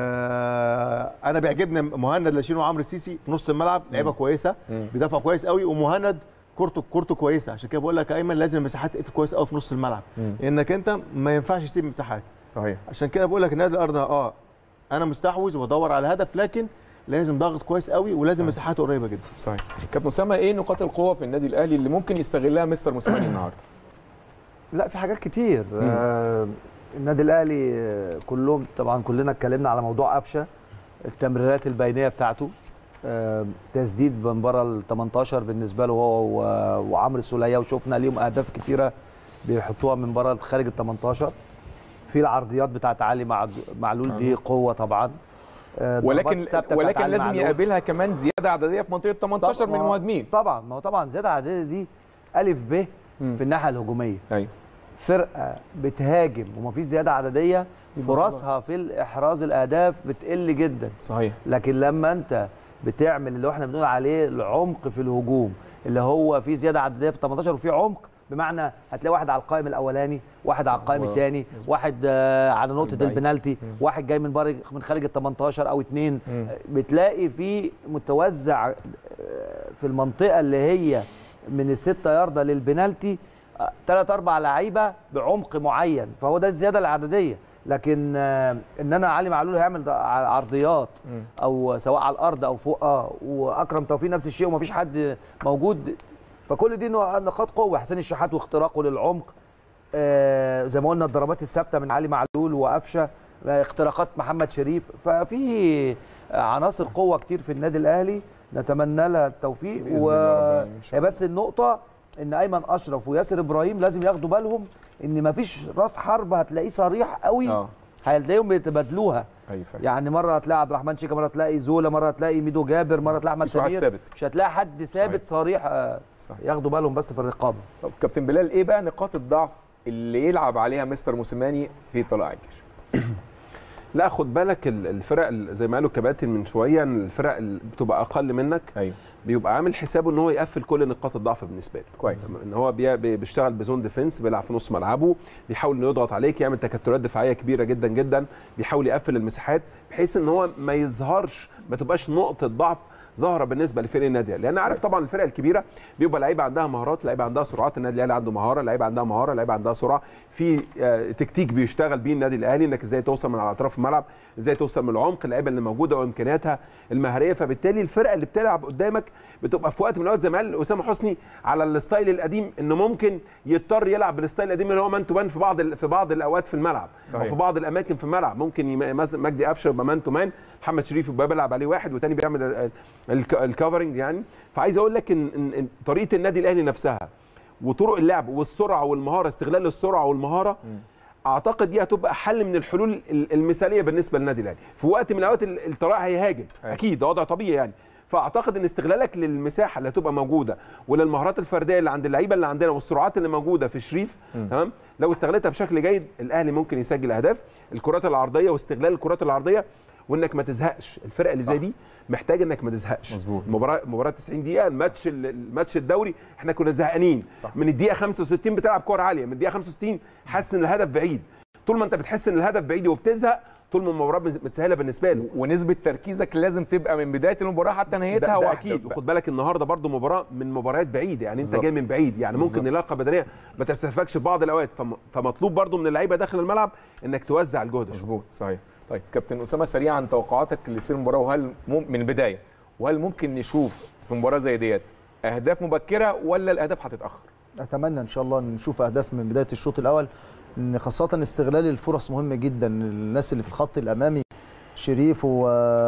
آه انا بيعجبني مهند لاشين وعمرو السيسي في نص الملعب لعيبه كويسه مم. بيدافع كويس قوي ومهند كورته كورته كويسه عشان كده بقول لك يا ايمن لازم المساحات تقفل كويس قوي في نص الملعب مم. لانك انت ما ينفعش تسيب مساحات صحيح عشان كده بقول لك النادي الارض اه انا مستحوذ وادور على هدف لكن لازم ضغط كويس قوي ولازم مساحاته قريبه جدا صحيح كابتن اسامه ايه نقاط القوه في النادي الاهلي اللي ممكن يستغلها مستر موسيماني النهارده؟ لا في حاجات كتير آه النادي الاهلي آه، كلهم طبعا كلنا اتكلمنا على موضوع قفشه التمريرات البينيه بتاعته آه تسديد من بره ال 18 بالنسبه له هو و- وعمرو السوليه وشفنا ليهم اهداف كتيره بيحطوها من بره خارج ال 18 في العرضيات بتاعت علي مع معلول دي قوه طبعا آه، ضربات ولكن ثابتة بتاعت ولكن علي لازم معلول. يقابلها كمان زياده عدديه في منطقه 18 من طبعاً- المهاجمين طبعا ما هو طبعا زياده عدديه دي الف ب في الناحيه الهجوميه ايوه فرقه بتهاجم ومفيش زياده عدديه فرصها في الاحراز الاهداف بتقل جدا صحيح لكن لما انت بتعمل اللي احنا بنقول عليه العمق في الهجوم اللي هو في زياده عدديه في 18 وفي عمق بمعنى هتلاقي واحد على القائم الاولاني واحد على القائم و- الثاني واحد آه، على نقطه البعيد. البنالتي واحد جاي من بره من خارج ال 18 او اثنين بتلاقي في متوزع آه، في المنطقه اللي هي من الستة ياردة للبنالتي ثلاث اربع لعيبه بعمق معين فهو ده الزياده العدديه لكن آه، ان انا علي معلول هيعمل ده ع- عرضيات او سواء على الارض او فوق اه واكرم توفيق نفس الشيء ومفيش حد موجود فكل دي نوع- نقاط قوه حسين الشحات واختراقه للعمق آه زي ما قلنا الضربات الثابته من علي معلول وقفشه آه، اختراقات محمد شريف ففي عناصر قوه كتير في النادي الاهلي نتمنى لها التوفيق بإذن الله رب العالمين إن شاء هي بس النقطه ان ايمن اشرف وياسر ابراهيم لازم ياخدوا بالهم ان مفيش راس حرب هتلاقيه صريح قوي اه هتلاقيهم بيتبادلوها ايوه فعلا. يعني مره هتلاقي عبد الرحمن شيكا مره هتلاقي زولا مره هتلاقي ميدو جابر مره هتلاقي احمد مفيش واحد سمير ثابت. مش هتلاقي حد ثابت صريح آه، صحيح. ياخدوا بالهم بس في الرقابه طب كابتن بلال ايه بقى نقاط الضعف اللي يلعب عليها مستر موسيماني في طلائع الجيش لا خد بالك ال- الفرق ال- زي ما قالوا الكباتن من شويه ان الفرق اللي بتبقى اقل منك ايوه بيبقى عامل حسابه ان هو يقفل كل نقاط الضعف بالنسبه له كويس. ان هو بي- بي- بيشتغل بزون ديفنس بيلعب في نص ملعبه بيحاول انه يضغط عليك يعمل تكتلات دفاعيه كبيره جدا جدا بيحاول يقفل المساحات بحيث ان هو ما يظهرش ما تبقاش نقطه ضعف ظاهره بالنسبه لفرق النادي لان عارف طبعا الفرق الكبيره بيبقى لعيبه عندها مهارات لعيبه عندها سرعات النادي الاهلي عنده مهاره لعيبه عندها مهاره لعيبه عندها سرعه في آه، تكتيك بيشتغل بيه النادي الاهلي انك ازاي توصل من على اطراف الملعب ازاي توصل من العمق اللعيبه اللي موجوده وامكانياتها المهاريه فبالتالي الفرقه اللي بتلعب قدامك بتبقى في وقت من الاوقات زي ما قال اسامه حسني على الستايل القديم انه ممكن يضطر يلعب بالستايل القديم اللي هو مان تو مان في بعض ال- في بعض الاوقات في الملعب او صحيح. في بعض الاماكن في الملعب ممكن يم- مثلا مجدي قفشه يبقى مان تو مان محمد شريف يبقى بيلعب عليه واحد وتاني بيعمل ال- ال- الك- الكفرنج يعني فعايز اقول لك ان إن- إن طريقه النادي الاهلي نفسها وطرق اللعب والسرعه والمهاره استغلال السرعه والمهاره اعتقد دي هتبقى حل من الحلول ال- المثاليه بالنسبه للنادي الاهلي في وقت من الاوقات ال- الطريق هيهاجم أيوة. اكيد ده وضع طبيعي يعني فاعتقد ان استغلالك للمساحه اللي هتبقى موجوده وللمهارات الفرديه اللي عند اللعيبه اللي عندنا والسرعات اللي موجوده في شريف تمام لو استغلتها بشكل جيد الاهلي ممكن يسجل اهداف الكرات العرضيه واستغلال الكرات العرضيه وانك ما تزهقش الفرق اللي زي دي محتاج انك ما تزهقش مظبوط. مباراه مباراه 90 دقيقه الماتش ال- الماتش الدوري احنا كنا زهقانين صح. من الدقيقه 65 بتلعب كوره عاليه من الدقيقه 65 حاسس ان الهدف بعيد طول ما انت بتحس ان الهدف بعيد وبتزهق طول ما المباراه متسهله بالنسبه له ونسبه تركيزك لازم تبقى من بدايه المباراه حتى ده, نهايتها ده واحده اكيد وخد بالك النهارده برضو مباراه من مباريات بعيد يعني انت بالظبط. جاي من بعيد يعني ممكن بالظبط. نلاقه بدنيه ما تستهلكش في بعض الاوقات فم- فمطلوب برضو من اللعيبه داخل الملعب انك توزع الجهد شوية. مظبوط صحيح طيب كابتن اسامه سريعا توقعاتك لسير المباراه وهل مم من البدايه وهل ممكن نشوف في مباراه زي ديت اهداف مبكره ولا الاهداف هتتاخر اتمنى ان شاء الله نشوف اهداف من بدايه الشوط الاول ان خاصه استغلال الفرص مهم جدا الناس اللي في الخط الامامي شريف و...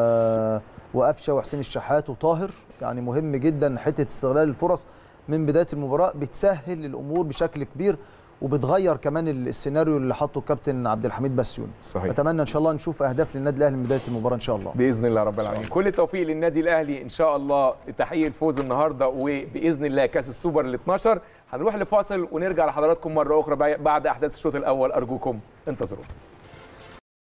وقفشه وحسين الشحات وطاهر يعني مهم جدا حته استغلال الفرص من بدايه المباراه بتسهل الامور بشكل كبير وبتغير كمان السيناريو اللي حطه الكابتن عبد الحميد بسيوني صحيح اتمنى ان شاء الله نشوف اهداف للنادي الاهلي من بدايه المباراه ان شاء الله باذن الله رب العالمين كل التوفيق للنادي الاهلي ان شاء الله تحقيق الفوز النهارده وباذن الله كاس السوبر ال 12 هنروح لفاصل ونرجع لحضراتكم مره اخرى بعد احداث الشوط الاول ارجوكم انتظرونا